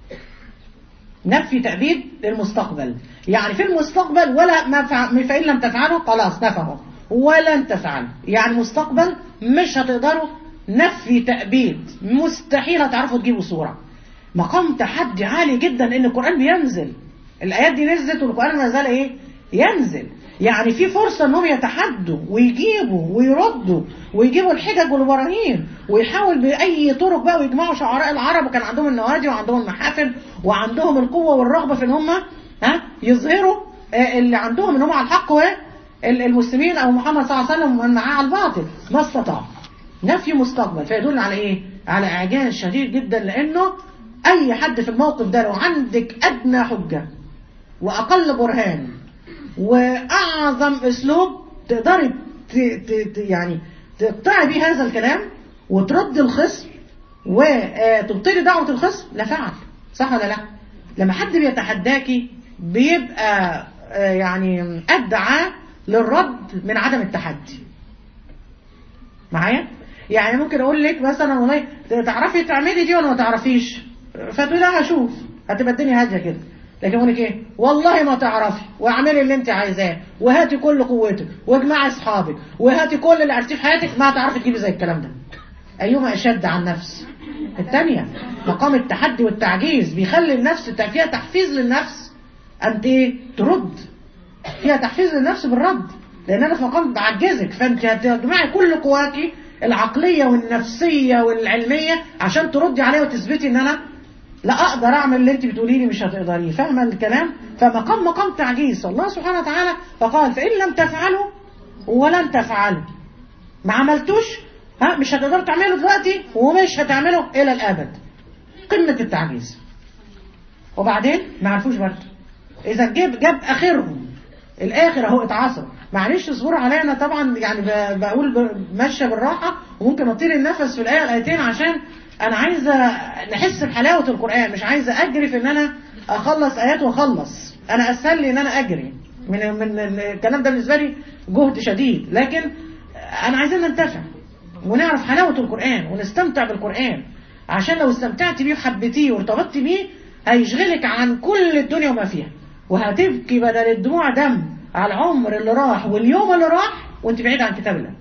نفي تأبيد للمستقبل يعني في المستقبل ولا ما فإن لم تفعلوا خلاص نفعوا ولن تفعلوا يعني مستقبل مش هتقدروا نفي تأبيد مستحيل هتعرفوا تجيبوا صورة مقام تحدي عالي جدا ان القرآن بينزل الآيات دي نزلت والقرآن ما زال ايه ينزل يعني في فرصة انهم يتحدوا ويجيبوا ويردوا ويجيبوا الحجج والبراهين ويحاول بأي طرق بقى ويجمعوا شعراء العرب وكان عندهم النوادي وعندهم المحافل وعندهم القوة والرغبة في ان هم ها يظهروا اللي عندهم ان هم على الحق والمسلمين او محمد صلى الله عليه وسلم معاه على الباطل ما استطاع نفي مستقبل فيدل على ايه على اعجاز شديد جدا لانه اي حد في الموقف ده لو عندك ادنى حجة واقل برهان واعظم اسلوب تقدري يعني تقطعي بيه هذا الكلام وترد الخصم وتبطلي دعوة الخصم لا فعل صح ولا لا لما حد بيتحداكي بيبقى يعني أدعى للرد من عدم التحدي معايا يعني ممكن اقول لك مثلا والله تعرفي تعملي دي ولا ما تعرفيش فتقولي لا هشوف هتبقى الدنيا هاديه كده لكن اقول لك ايه والله ما تعرفي واعملي اللي انت عايزاه وهاتي كل قوتك واجمعي اصحابك وهاتي كل اللي عرفتيه في حياتك ما هتعرفي تجيبي زي الكلام ده ايهما اشد على النفس الثانيه مقام التحدي والتعجيز بيخلي النفس فيها تحفيز للنفس انت ايه ترد فيها تحفيز للنفس بالرد لان انا في مقام بعجزك فانت هتجمعي كل قواكي العقليه والنفسيه والعلميه عشان تردي عليها وتثبتي ان انا لا اقدر اعمل اللي انت بتقولي لي مش هتقدريه فاهمه الكلام فمقام مقام تعجيز الله سبحانه وتعالى فقال فان لم تفعلوا ولن تفعلوا ما عملتوش ها مش هتقدروا تعملوا دلوقتي ومش هتعملوا الى الابد قمه التعجيز وبعدين ما عرفوش برضه اذا جاب جاب اخرهم الاخر اهو اتعصر معلش اصبروا عليا انا طبعا يعني بقول ماشيه بالراحه وممكن اطير النفس في الايه الايتين عشان انا عايزه نحس بحلاوه القران مش عايزه اجري في ان انا اخلص ايات واخلص انا اسهل لي ان انا اجري من من الكلام ده بالنسبه لي جهد شديد لكن انا عايزين ننتفع ونعرف حلاوه القران ونستمتع بالقران عشان لو استمتعت بيه وحبيتيه وارتبطت بيه هيشغلك عن كل الدنيا وما فيها وهتبكي بدل الدموع دم على العمر اللي راح واليوم اللي راح وانت بعيد عن كتاب الله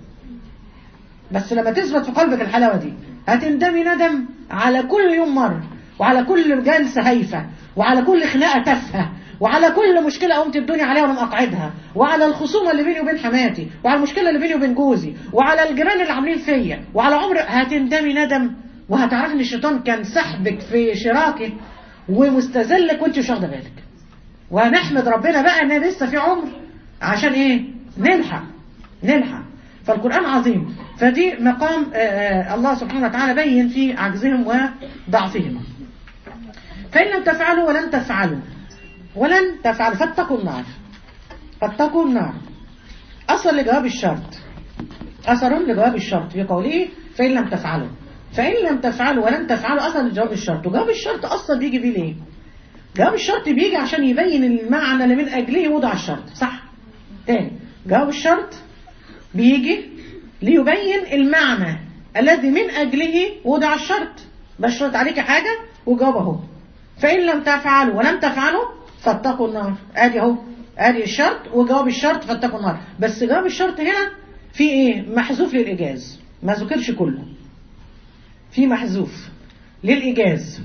بس لما تثبت في قلبك الحلاوة دي هتندمي ندم على كل يوم مر وعلى كل جلسة هايفة وعلى كل خناقة تافهة وعلى كل مشكلة قمت الدنيا عليها وانا مقعدها وعلى الخصومة اللي بيني وبين حماتي وعلى المشكلة اللي بيني وبين جوزي وعلى الجيران اللي عاملين فيا وعلى عمر هتندمي ندم وهتعرفي ان الشيطان كان سحبك في شراكك ومستذلك وانت مش واخده بالك ونحمد ربنا بقى ان لسه في عمر عشان ايه نلحق نلحق فالقرآن عظيم فدي مقام آآ آآ الله سبحانه وتعالى بين في عجزهم وضعفهم فإن لم تفعلوا ولن تفعلوا ولن تفعلوا فاتقوا النار فاتقوا النار أصل لجواب الشرط أثر لجواب الشرط في قوله فإن لم تفعلوا فإن لم تفعلوا ولن تفعلوا أصل لجواب الشرط وجواب الشرط أصلا بيجي بيه ليه جواب الشرط بيجي عشان يبين المعنى اللي من أجله وضع الشرط صح تاني جواب الشرط بيجي ليبين المعنى الذي من أجله وضع الشرط بشرط عليك حاجة وجواب اهو فإن لم تفعلوا ولم تفعلوا فاتقوا النار ادي اهو ادي الشرط وجواب الشرط فاتقوا النار بس جواب الشرط هنا في ايه محذوف للإيجاز ما ذكرش كله في محذوف للإيجاز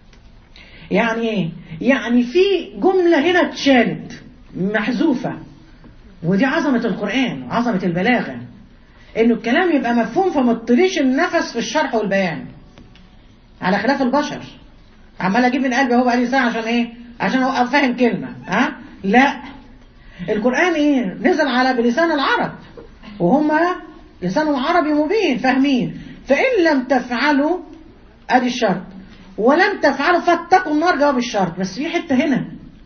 يعني ايه يعني في جملة هنا اتشالت محذوفة ودي عظمة القرآن عظمة البلاغة انه الكلام يبقى مفهوم فما تطريش النفس في الشرح والبيان على خلاف البشر عمال اجيب من قلبي اهو بقالي ساعة عشان ايه عشان ابقى فاهم كلمة ها لا القرآن ايه نزل على بلسان العرب وهم لسانهم عربي مبين فاهمين فإن لم تفعلوا ادي الشرط ولم تفعلوا فاتقوا النار جواب الشرط بس في حتة هنا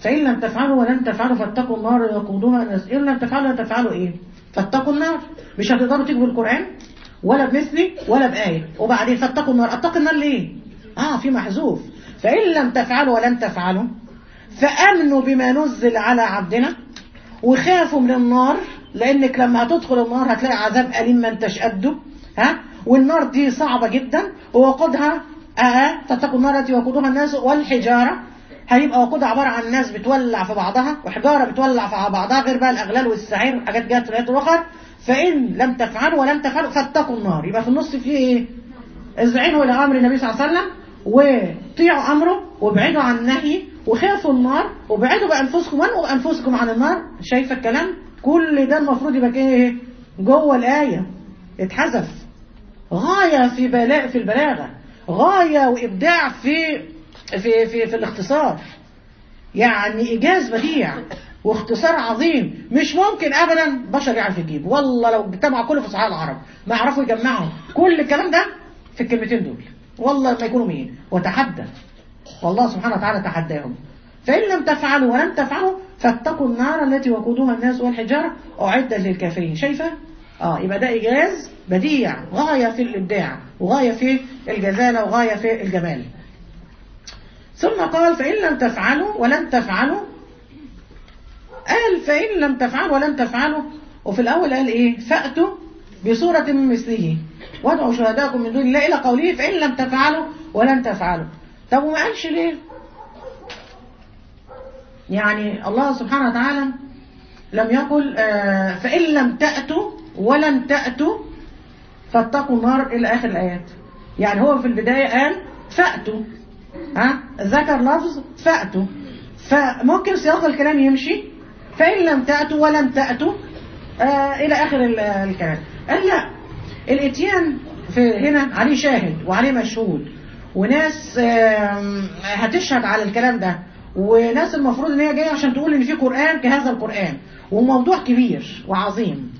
فإن لم تفعلوا ولن تفعلوا فاتقوا النار وقودها الناس إن لم تفعلوا لا تفعلوا إيه فاتقوا النار مش هتقدروا تجيبوا القرآن ولا بمثلي ولا بآية وبعدين فاتقوا النار اتقوا النار ليه آه في محذوف فإن لم تفعلوا ولن تفعلوا فأمنوا بما نزل على عبدنا وخافوا من النار لأنك لما هتدخل النار هتلاقي عذاب أليم ما انتش قده ها والنار دي صعبة جدا ووقودها آه فاتقوا النار التي وقودها الناس والحجارة هيبقى وقودها عبارة عن ناس بتولع في بعضها وحجارة بتولع في بعضها غير بقى الأغلال والسعير حاجات جات في الآيات الأخرى فإن لم تفعلوا ولم تفعلوا فاتقوا النار يبقى في النص فيه إيه؟ اذعنوا إلى أمر النبي صلى الله عليه وسلم وطيعوا أمره وابعدوا عن نهيه وخافوا النار وابعدوا بأنفسكم وانقوا بأنفسكم عن النار شايفة الكلام كل ده المفروض يبقى ايه جوه الآية اتحذف غاية في بلاء في البلاغة غاية وإبداع في في في في الاختصار يعني إيجاز بديع واختصار عظيم مش ممكن ابدا بشر يعرف يجيب والله لو اجتمعوا كل فصحاء العرب ما يعرفوا يجمعوا كل الكلام ده في الكلمتين دول والله ما يكونوا مين وتحدى والله سبحانه وتعالى تحداهم فإن لم تفعلوا ولم تفعلوا فاتقوا النار التي وقودها الناس والحجارة أعدت للكافرين شايفة؟ آه يبقى ده إيجاز بديع غاية في الإبداع وغاية في الجزالة وغاية في الجمال ثم قال فإن لم تفعلوا ولن تفعلوا قال فإن لم تفعلوا ولن تفعلوا وفي الأول قال إيه فأتوا بصورة من مثله وادعوا شهداءكم من دون الله إلى قوله فإن لم تفعلوا ولن تفعلوا طب وما قالش ليه يعني الله سبحانه وتعالى لم يقل آه فإن لم تأتوا ولن تأتوا فاتقوا النار إلى آخر الآيات يعني هو في البداية قال فأتوا ها ذكر لفظ فأتوا فممكن سياق الكلام يمشي فإن لم تأتوا ولن تأتوا آه إلى آخر الكلام قال لا الاتيان في هنا عليه شاهد وعليه مشهود وناس هتشهد على الكلام ده وناس المفروض ان هي جايه عشان تقول ان في قران كهذا القران وموضوع كبير وعظيم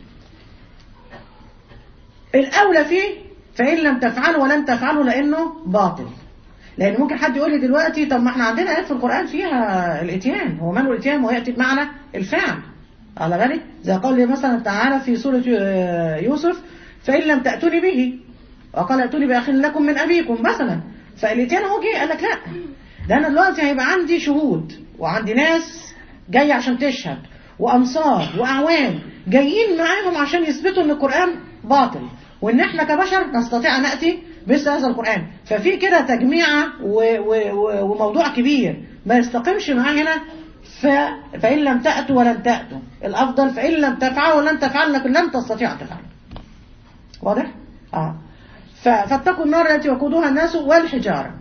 الاولى فيه فان لم تفعلوا ولن تفعلوا لانه باطل لان ممكن حد يقول لي دلوقتي طب ما احنا عندنا ايات في القران فيها الاتيان هو ماله الاتيان وياتي بمعنى الفعل على بالك زي قول مثلا تعالى في سوره يوسف فان لم تاتوني به وقال ائتوني باخ لكم من ابيكم مثلا فالاتيان هو جه قال لك لا ده انا دلوقتي هيبقى عندي شهود وعندي ناس جايه عشان تشهد وانصار واعوان جايين معاهم عشان يثبتوا ان القران باطل وان احنا كبشر نستطيع ان ناتي مثل هذا القران ففي كده تجميعه وموضوع كبير ما يستقيمش معاه هنا ف... فان لم تاتوا ولن تاتوا الافضل فان لم تفعلوا ولن تفعلوا لكن لن تستطيعوا تفعلوا واضح اه فاتقوا النار التي وقودها الناس والحجارة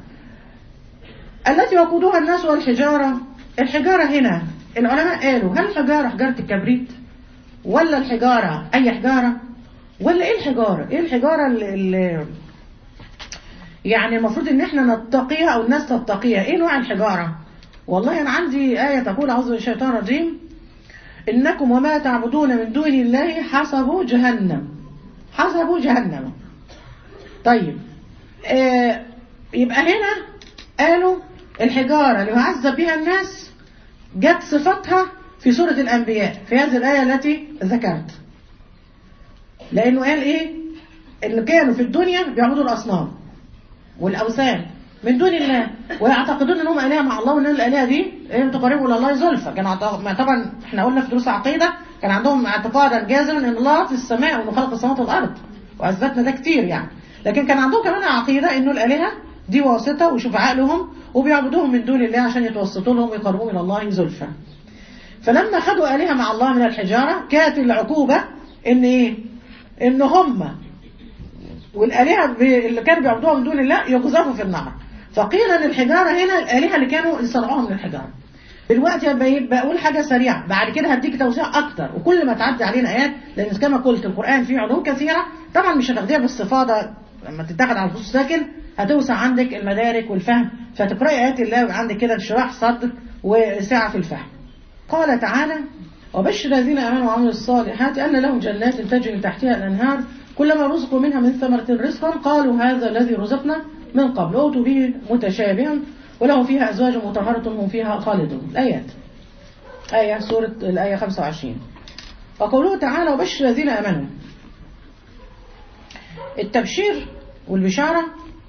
التي وقودها الناس والحجارة الحجارة هنا العلماء قالوا هل الحجارة حجارة الكبريت ولا الحجارة أي حجارة ولا إيه الحجارة إيه الحجارة اللي, اللي يعني المفروض إن إحنا نتقيها أو الناس تتقيها إيه نوع الحجارة والله أنا عندي آية تقول أعوذ بالله الشيطان الرجيم إنكم وما تعبدون من دون الله حسبوا جهنم حسبوا جهنم طيب آه يبقى هنا قالوا الحجارة اللي يعذب بها الناس جت صفتها في سورة الأنبياء في هذه الآية التي ذكرت لأنه قال إيه اللي كانوا في الدنيا بيعبدوا الأصنام والأوثان من دون الله ويعتقدون انهم آلهة مع الله وان الآلهة دي ايه تقربوا الى الله زلفى كان طبعا احنا قلنا في دروس عقيدة كان عندهم اعتقادا جازما ان الله في السماء وانه خلق السماوات والارض واثبتنا ده كتير يعني لكن كان عندهم كمان عقيدة انه الآلهة دي واسطة وشفعاء لهم وبيعبدوهم من دون الله عشان يتوسطوا لهم ويقربوا من الله زلفى فلما خدوا آلهة مع الله من الحجارة كانت العقوبة ان ايه ان هم والآلهة اللي كانوا بيعبدوها من دون الله يقذفوا في النار فقيل ان الحجارة هنا الآلهة اللي كانوا يصنعوها من الحجارة دلوقتي بقول حاجة سريعة بعد كده هديك توسيع أكتر وكل ما تعدي علينا آيات لأن كما قلت القرآن فيه علوم كثيرة طبعا مش هتاخديها باستفاضة لما تتاخد على الخصوص ساكن هتوسع عندك المدارك والفهم فتقرأي آيات الله عندك كده انشراح صدر وسعة في الفهم قال تعالى وبشر الذين آمنوا وعملوا الصالحات أن لهم جنات تجري تحتها الأنهار كلما رزقوا منها من ثمرة رزقا قالوا هذا الذي رزقنا من قبل أوتوا به متشابها وله فيها أزواج مطهرة هم فيها خالدون الآيات آية سورة الآية 25 وقوله تعالى وبشر الذين آمنوا التبشير والبشارة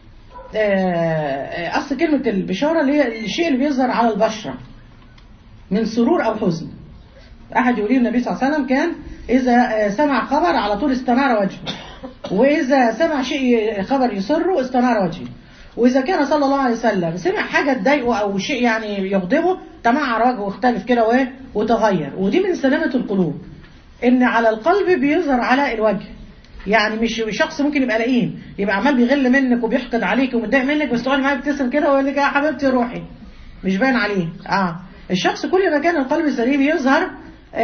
آه، أصل كلمة البشارة اللي هي الشيء اللي بيظهر على البشرة من سرور أو حزن أحد يقول لي النبي صلى الله عليه وسلم كان إذا آه، سمع خبر على طول استنار وجهه وإذا سمع شيء خبر يسره استنار وجهه وإذا كان صلى الله عليه وسلم سمع حاجة تضايقه أو شيء يعني يغضبه تمعر وجهه واختلف كده وإيه وتغير ودي من سلامة القلوب إن على القلب بيظهر على الوجه يعني مش شخص ممكن يبقى لئيم يبقى عمال بيغل منك وبيحقد عليك ومتضايق منك بس تقعد معاه يبتسم كده ويقول لك يا حبيبتي روحي مش باين عليه اه الشخص كل ما كان القلب سليم يظهر آم،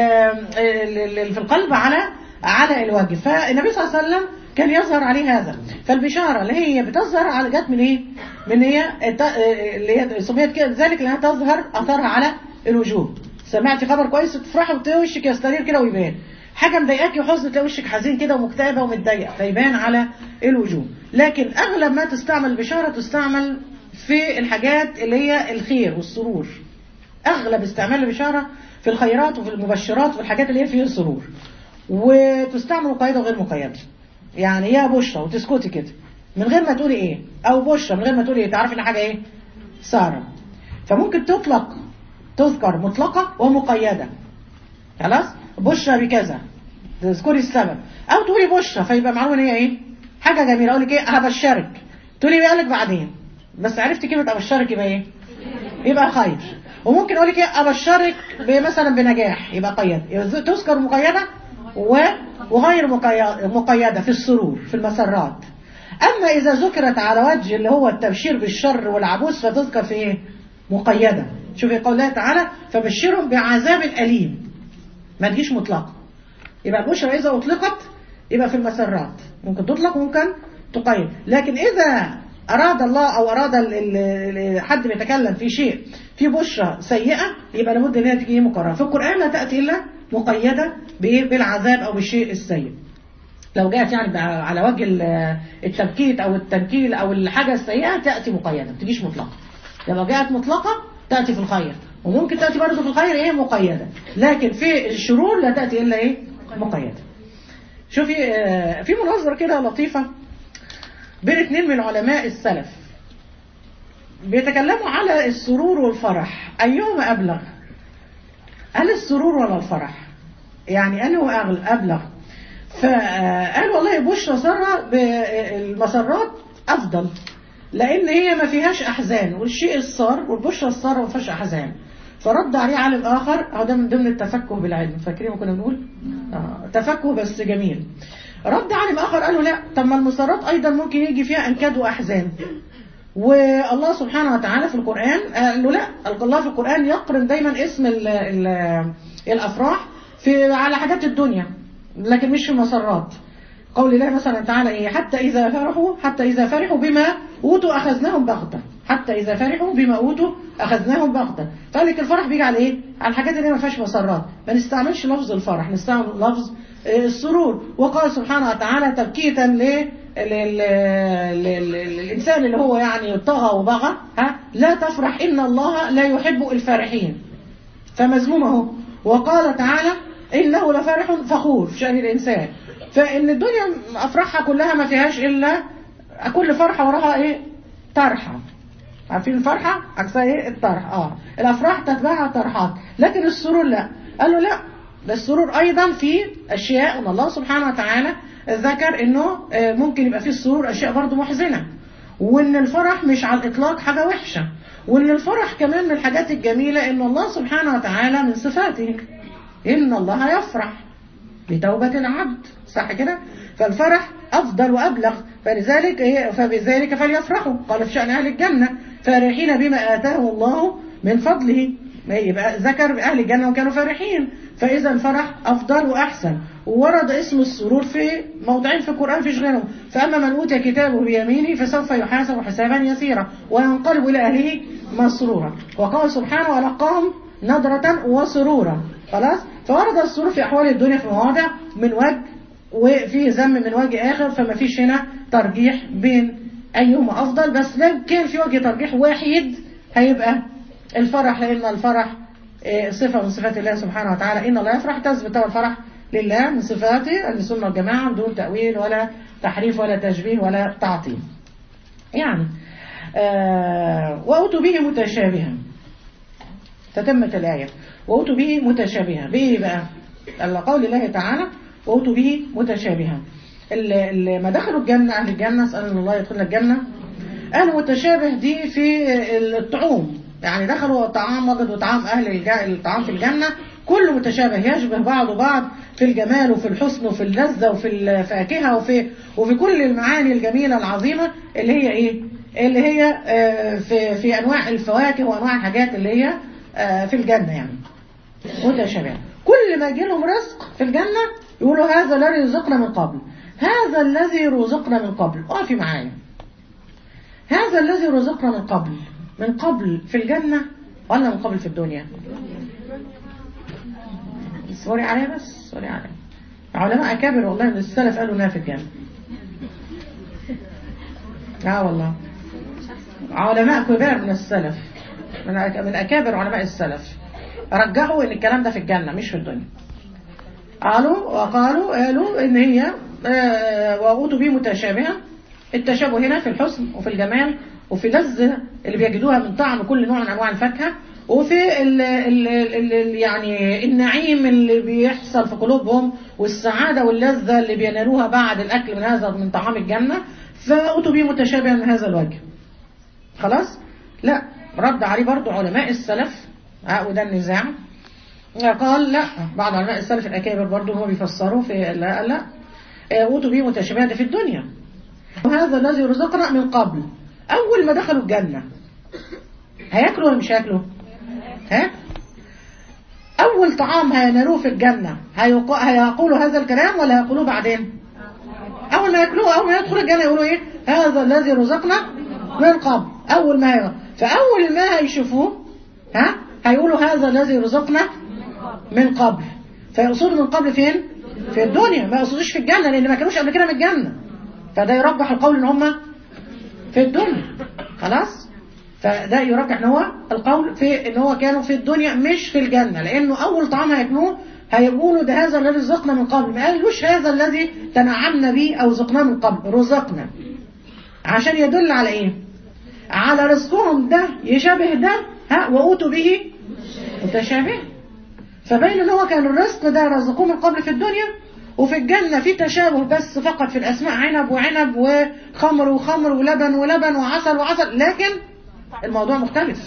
ال- ال- في القلب على على الوجه فالنبي صلى الله عليه وسلم كان يظهر عليه هذا فالبشارة اللي هي بتظهر على جت من ايه من هي الت- اللي هي سميت كده ذلك لانها تظهر اثرها على الوجوه سمعتي خبر كويس تفرحي وتلاقي وشك يستنير كده ويبان حاجة مضايقاكي وحزن تلاقي وشك حزين كده ومكتئبة ومتضايقة فيبان على الوجوه لكن اغلب ما تستعمل البشارة تستعمل في الحاجات اللي هي الخير والسرور اغلب استعمال البشارة في الخيرات وفي المبشرات وفي الحاجات اللي هي فيها السرور وتستعمل مقيدة وغير مقيدة يعني يا بشرى وتسكتي كده من غير ما تقولي ايه او بشرى من غير ما تقولي ايه تعرفي ان حاجة ايه سارة فممكن تطلق تذكر مطلقة ومقيدة خلاص بشرى بكذا تذكري السبب او تقولي بشرى فيبقى معلومة ان هي ايه حاجة جميلة اقول لك ايه هبشرك تقولي ايه قالك بعدين بس عرفتي كلمة ابشرك يبقى ايه يبقى خير وممكن اقول لك ايه ابشرك مثلا بنجاح يبقى قيد يبقى تذكر مقيده و- وغير مقي- مقيده في السرور في المسرات اما اذا ذكرت على وجه اللي هو التبشير بالشر والعبوس فتذكر في ايه مقيده شوفي قول الله تعالى فبشرهم بعذاب اليم ما تجيش مطلقه يبقى البشرى اذا اطلقت يبقى في المسرات ممكن تطلق وممكن تقيد لكن اذا اراد الله او اراد ال- ال- ال- حد بيتكلم في شيء في بشرى سيئه يبقى لابد ان هي تيجي مقرره في القران لا تاتي الا مقيده بايه بالعذاب او بالشيء السيء لو جاءت يعني بقى على وجه ال- التبكيت او التنكيل او الحاجه السيئه تاتي مقيده ما تجيش مطلقه لو جاءت مطلقه تاتي في الخير وممكن تاتي برضه في الخير ايه مقيده لكن في الشرور لا تاتي الا ايه مقيده شوفي آه، في مناظره كده لطيفه بين اتنين من علماء السلف بيتكلموا على السرور والفرح أيهما أبلغ هل السرور ولا الفرح يعني أنه أغل- أبلغ فقال والله بشرى سارة بالمسرات أفضل لأن هي ما فيهاش أحزان والشيء السار والبشرى السارة ما فيهاش أحزان فرد عليه عالم آخر أهو ده من ضمن التفكه بالعلم فاكرين ما كنا بنقول آه تفكه بس جميل رد عالم آخر قال له لا طب ما المسرات أيضا ممكن يجي فيها أنكاد وأحزان والله سبحانه وتعالى في القرآن قال له لا الله في القرآن يقرن دايما اسم ال ال الأفراح في على حاجات الدنيا لكن مش في المسرات قول الله مثلا تعالى ايه حتى إذا فرحوا حتى إذا فرحوا بما أوتوا أخذناهم بغتة حتى إذا فرحوا بما أوتوا أخذناهم بغتة فقال لك الفرح بيجي على إيه على الحاجات اللي ما فيهاش مسرات ما نستعملش لفظ الفرح نستعمل لفظ آه، السرور وقال سبحانه وتعالى تبكيتا ل لل- لل- للإنسان اللي هو يعني طغى وبغى ها لا تفرح إن الله لا يحب الفارحين فمذموم اهو وقال تعالى إنه لفرح فخور في شأن الإنسان فإن الدنيا أفراحها كلها ما فيهاش إلا كل فرحة وراها إيه طرحة عارفين الفرحة عكسها إيه الطرح آه الأفراح تتبعها طرحات لكن السرور لا قال له لا ده السرور أيضا في أشياء أن الله سبحانه وتعالى ذكر إنه آه، ممكن يبقى فيه السرور أشياء برضو محزنة وإن الفرح مش على الإطلاق حاجة وحشة وإن الفرح كمان من الحاجات الجميلة إن الله سبحانه وتعالى من صفاته إن الله يفرح بتوبة العبد صح كده فالفرح أفضل وأبلغ فلذلك إيه؟ فبذلك فليفرحوا قال في شأن أهل الجنة فرحين بما آتاهم الله من فضله يبقى ذكر أهل الجنة وكانوا فرحين فإذا الفرح أفضل وأحسن وورد اسم السرور في موضعين في القرآن في غيرهم فأما من أوتي كتابه بيمينه فسوف يحاسب حسابا يسيرا وينقلب إلى أهله مسرورا وقال سبحانه ولقاهم نضرة وسرورا خلاص فورد السرور في أحوال الدنيا في مواضع من وجه وفي ذم من وجه آخر فما فيش هنا ترجيح بين أيهما أفضل بس لو كان في وجه ترجيح واحد هيبقى الفرح لأن الفرح إيه، صفة من صفات الله سبحانه وتعالى إن الله يفرح تثبت والفرح لله من صفاته السنة والجماعة بدون تأويل ولا تحريف ولا تشبيه ولا تعطيل يعني آه وأوتوا به متشابها تتمت الآية وأوتوا به متشابها بإيه بقى الله قول الله تعالى وأوتوا به متشابها اللي اللي ما دخلوا الجنة أهل الجنة أسأل الله يدخلنا الجنة أهل متشابه دي في الطعوم يعني دخلوا طعام وجدوا طعام أهل الج- الطعام في الجنة كله متشابه يشبه بعضه بعض في الجمال وفي الحسن وفي اللذة وفي الفاكهة وفي وفي كل المعاني الجميلة العظيمة اللي هي إيه؟ اللي هي آه، في في أنواع الفواكه وأنواع الحاجات اللي هي آه، في الجنة يعني متشابهة كل ما يجي لهم رزق في الجنة يقولوا هذا الذي رزقنا من قبل هذا الذي رزقنا من قبل اقفي معايا هذا الذي رزقنا من قبل من قبل في الجنة ولا من قبل في الدنيا سوري عليا بس سوري عليا علماء أكابر والله من السلف قالوا انها في الجنة اه والله علماء كبار من السلف من أك- من أكابر علماء السلف رجحوا ان الكلام ده في الجنة مش في الدنيا قالوا وقالوا قالوا ان هي آه، وأوتوا به متشابهة التشابه هنا في الحسن وفي الجمال وفي لذة اللي بيجدوها من طعم كل نوع من انواع الفاكهة وفي ال ال ال ال يعني النعيم اللي بيحصل في قلوبهم والسعادة واللذة اللي بينالوها بعد الأكل من هذا من طعام الجنة فأوتوا به متشابها من هذا الوجه خلاص لا رد عليه برضو علماء السلف آه، وده النزاع قال لا بعض علماء السلف الأكابر برضو هم بيفسروا في لا لا آه، أوتوا به متشابهة ده في الدنيا وهذا الذي رزقنا من قبل أول ما دخلوا الجنة هياكلوا ولا مش هياكلوا ها أول طعام هينالوه في الجنة هيق- هيقولوا هذا الكلام ولا هيقولوه بعدين أول ما ياكلوه أول ما يدخلوا الجنة يقولوا إيه هذا الذي رزقنا من قبل أول ما هي فأول ما هيشوفوه ها هيقولوا هذا الذي رزقنا من قبل فيقصدوا من قبل فين في الدنيا ما يقصدوش في الجنة لأن ما كانوش قبل كده من الجنة فده يرجح القول ان هم في الدنيا خلاص فده يرجح ان هو القول في ان هو كانوا في الدنيا مش في الجنة لانه اول طعام هياكلوه هيقولوا ده هذا الذي رزقنا من قبل ما قالوش هذا الذي تنعمنا به او رزقناه من قبل رزقنا عشان يدل على ايه على رزقهم ده يشابه ده ها واوتوا به متشابه فبين ان هو كان الرزق ده رزقوه من قبل في الدنيا وفي الجنة في تشابه بس فقط في الأسماء عنب وعنب وخمر وخمر ولبن ولبن وعسل وعسل لكن الموضوع مختلف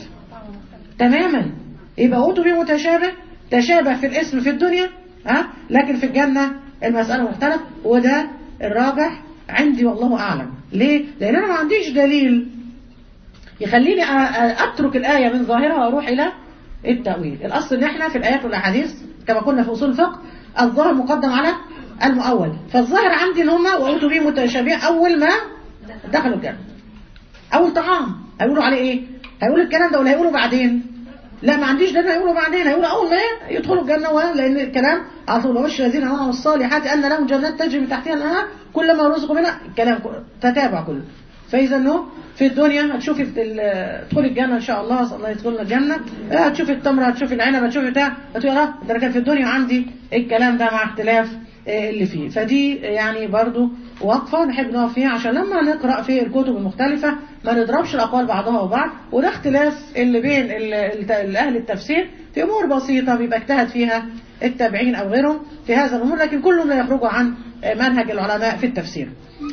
تماما يبقى أوتوا به متشابه تشابه في الاسم في الدنيا ها لكن في الجنة المسألة مختلف وده الراجح عندي والله أعلم ليه؟ لأن أنا ما عنديش دليل يخليني أ- أ- أترك الآية من ظاهرها وأروح إلى التأويل الأصل إن إحنا في الآيات والأحاديث كما قلنا في أصول الفقه الظاهر مقدم على المؤول فالظاهر عندي إن هما وأوتوا به متشابه أول ما دخلوا الجنة أول طعام هيقولوا عليه إيه؟ هيقولوا الكلام ده ولا هيقولوا بعدين؟ لا ما عنديش دليل هيقولوا بعدين هيقولوا أول ما يدخلوا الجنة ولا- لأن الكلام على طول وبشر الذين آمنوا الصالحات أن لهم جنات تجري من تحتها الأنهار كلما رزقوا منها الكلام كله- تتابع كله فإذا انه في الدنيا هتشوفي في ال- تدخلي الجنة إن شاء الله أسأل الله يدخلنا الجنة آه، هتشوفي التمر هتشوفي العنب هتشوفي بتاع هتقولي اه ده أنا كان في الدنيا عندي الكلام ده مع اختلاف آه، اللي فيه فدي يعني برضو وقفة نحب نقف فيها عشان لما نقرأ في الكتب المختلفة ما نضربش الأقوال بعضها وبعض وده اختلاف اللي بين ال- ال- أهل التفسير في أمور بسيطة بيبقى اجتهد فيها التابعين أو غيرهم في هذا الأمور لكن كلهم لا يخرجوا عن آه، منهج العلماء في التفسير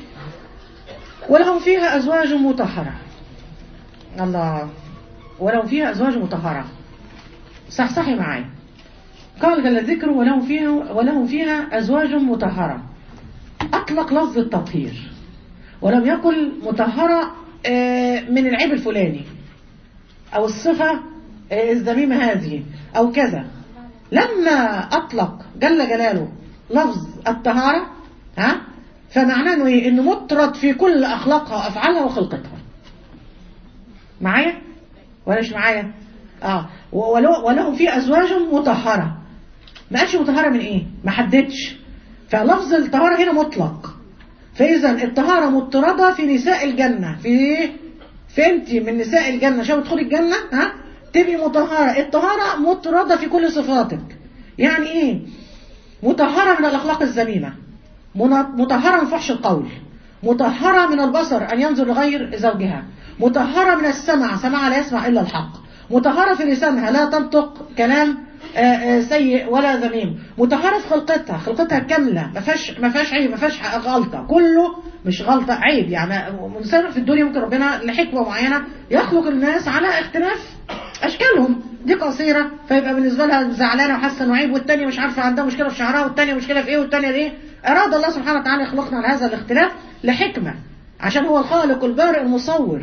ولهم فيها أزواج مطهرة الله ولهم فيها أزواج مطهرة صحصحي معايا قال جل ذكره ولهم فيها ولهم فيها أزواج مطهرة أطلق لفظ التطهير ولم يقل مطهرة آه، من العيب الفلاني أو الصفة آه، الذميمة هذه أو كذا لما أطلق جل جلاله لفظ الطهارة ها فمعناه انه ايه انه مطرد في كل اخلاقها وافعالها وخلقتها معايا ولا مش معايا اه ولو ولهم في ازواج مطهره ما قالش مطهره من ايه ما حددش فلفظ الطهاره هنا مطلق فاذا الطهاره مطرده في نساء الجنه في في انت من نساء الجنه شو تدخلي الجنه ها تبقي مطهرة الطهارة مطردة في كل صفاتك يعني ايه مطهرة من الأخلاق الذميمة مطهرة من فحش القول مطهرة من البصر أن ينظر لغير زوجها مطهرة من السمع سمع لا يسمع إلا الحق مطهرة في لسانها لا تنطق كلام سيء ولا ذميم مطهرة في خلقتها خلقتها كاملة ما فيهاش ما فيهاش عيب ما فيهاش غلطة كله مش غلطة عيب يعني إنسان في الدنيا ممكن ربنا لحكمة معينة يخلق الناس على اختلاف أشكالهم دي قصيرة فيبقى بالنسبة لها زعلانة وحاسة إنه عيب والتانية مش عارفة عندها مشكلة في شعرها والتانية مشكلة في إيه والتانية إيه أراد الله سبحانه وتعالى يخلقنا على هذا الاختلاف لحكمة عشان هو الخالق البارئ المصور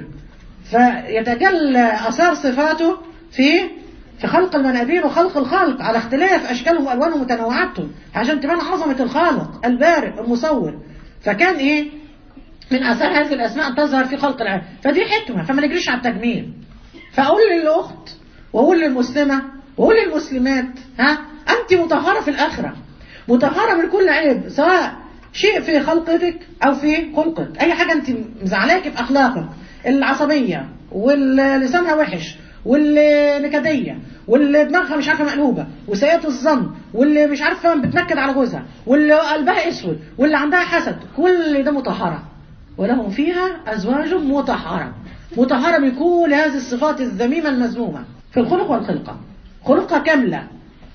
فيتجلى أثار صفاته في في خلق المنابين وخلق الخلق على اختلاف أشكالهم وألوانهم وتنوعاتهم عشان تبان عظمة الخالق البارئ المصور فكان إيه من أثار هذه الأسماء تظهر في خلق العالم فدي حكمة فما نجريش على التجميل فأقول للأخت وأقول للمسلمة وأقول للمسلمات ها أنت مطهرة في الآخرة مطهرة من كل عيب سواء شيء في خلقتك أو في خلقك أي حاجة أنت مزعلاك في أخلاقك العصبية واللسانها وحش واللي نكدية واللي دماغها مش عارفة مقلوبة وسيئة الظن واللي مش عارفة بتنكد على جوزها واللي قلبها اسود واللي عندها حسد كل ده مطهرة ولهم فيها أزواج مطهرة مطهرة من كل هذه الصفات الذميمة المذمومة في الخلق والخلقة خلقها كاملة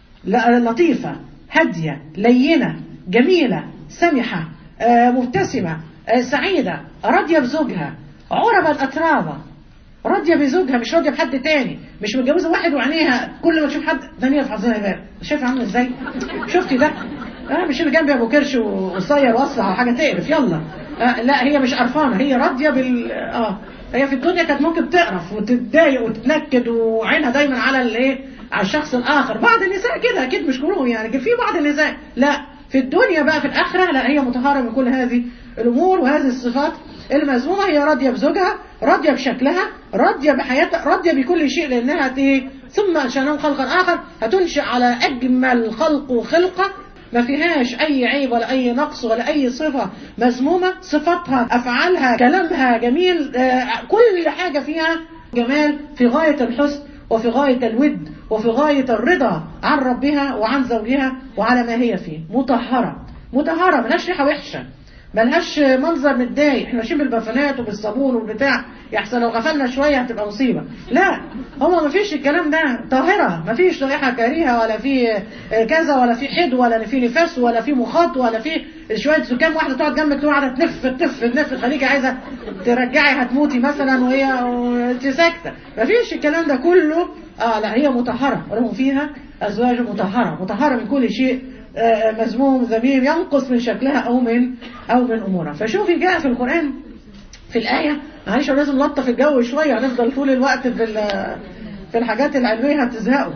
لطيفة هادية لينة جميلة سمحة مبتسمة سعيدة راضية بزوجها عربا أترابا راضية بزوجها مش راضية بحد تاني مش متجوزة واحد وعينيها كل ما تشوف حد ثانية في حظها بقى شايفة عامل ازاي شفتي ده آه مش اللي جنبي ابو كرش وقصير واصلع وحاجة تقرف يلا آه لا هي مش قرفانة هي راضية بال اه هي في الدنيا كانت ممكن تقرف وتتضايق وتتنكد وعينها دايما على الايه على الشخص الاخر بعض النساء كده اكيد مش كلهم يعني في بعض النساء لا في الدنيا بقى في الاخره لا هي مطهره من كل هذه الامور وهذه الصفات المذمومه هي راضيه بزوجها راضيه بشكلها راضيه بحياتها راضيه بكل شيء لانها ايه ثم انشانهم خلقا اخر هتنشئ على اجمل خلق وخلقه ما فيهاش اي عيب ولا اي نقص ولا اي صفه مذمومه صفاتها افعالها كلامها جميل آه كل حاجه فيها جمال في غايه الحسن وفي غاية الود وفي غاية الرضا عن ربها وعن زوجها وعلى ما هي فيه مطهرة مطهرة ملهاش ريحة وحشة ملهاش منظر متضايق احنا ماشيين بالبفانات وبالصابون والبتاع يحصل لو غفلنا شوية هتبقى مصيبة لا هو ما فيش الكلام ده طاهرة ما فيش ريحة كريهة ولا في كذا ولا في حد ولا في نفاس ولا في مخاط ولا في شوية زكام واحدة تقعد جنبك تقعد قاعدة تنف تنف تنف تخليكي عايزة ترجعي هتموتي مثلا وهي وانت ساكتة ما فيش الكلام ده كله اه لا هي مطهرة ولهم فيها أزواج مطهرة مطهرة من كل شيء مذموم ذميم ينقص من شكلها أو من أو من أمورها فشوفي جاء في القرآن في الآية معلش لازم نلطف الجو شوية هنفضل طول الوقت في في الحاجات العلمية هتزهقوا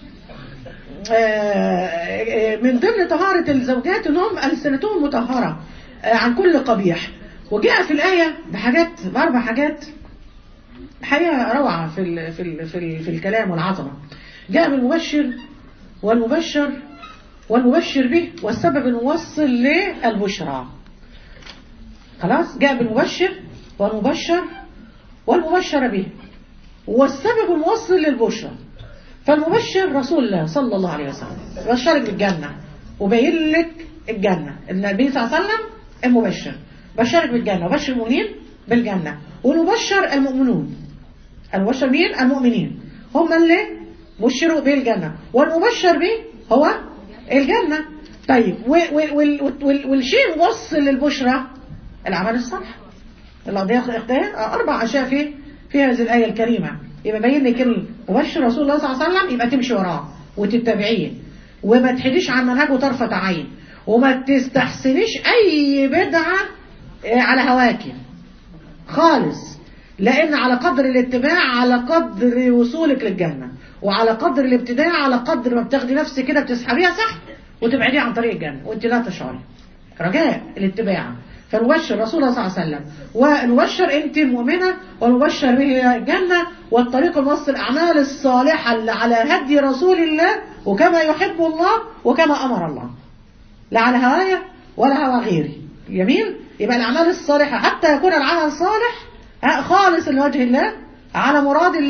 من ضمن طهارة الزوجات انهم ألسنتهم مطهرة عن كل قبيح وجاء في الآية بحاجات بأربع حاجات حقيقة روعة في ال في ال في, ال في الكلام والعظمة جاء بالمبشر والمبشر والمبشر به والسبب الموصل للبشرى خلاص جاء بالمبشر والمبشر والمبشر به والسبب الموصل للبشرى فالمبشر رسول الله صلى الله عليه وسلم بشرك بالجنة وبين لك الجنة النبي صلى الله عليه وسلم المبشر بشرك بالجنة وبشر المؤمنين بالجنة والمبشر المؤمنون المبشر مين المؤمنين هم اللي بشروا بالجنة والمبشر به هو الجنة طيب والشيء الموصل للبشرى العمل الصالح القضية اختها أربع أشياء في في هذه الآية الكريمة يبقى باين لك المبشر رسول الله صلى الله عليه وسلم يبقى تمشي وراه وتتبعيه وما تحديش عن منهجه طرفة عين وما تستحسنيش أي بدعة على هواكي خالص لأن على قدر الاتباع على قدر وصولك للجنة وعلى قدر الابتداع على قدر ما بتاخدي نفسك كده بتسحبيها صح وتبعديها عن طريق الجنة وانت لا تشعري رجاء الاتباع فنبشر رسول الله صلى الله عليه وسلم ونبشر انت المؤمنة ونبشر به الجنة والطريق الموصل الأعمال الصالحة اللي على هدي رسول الله وكما يحب الله وكما أمر الله لا على هواية ولا هوى غيري يمين يبقى الأعمال الصالحة حتى يكون العمل صالح خالص لوجه الله على مراد الله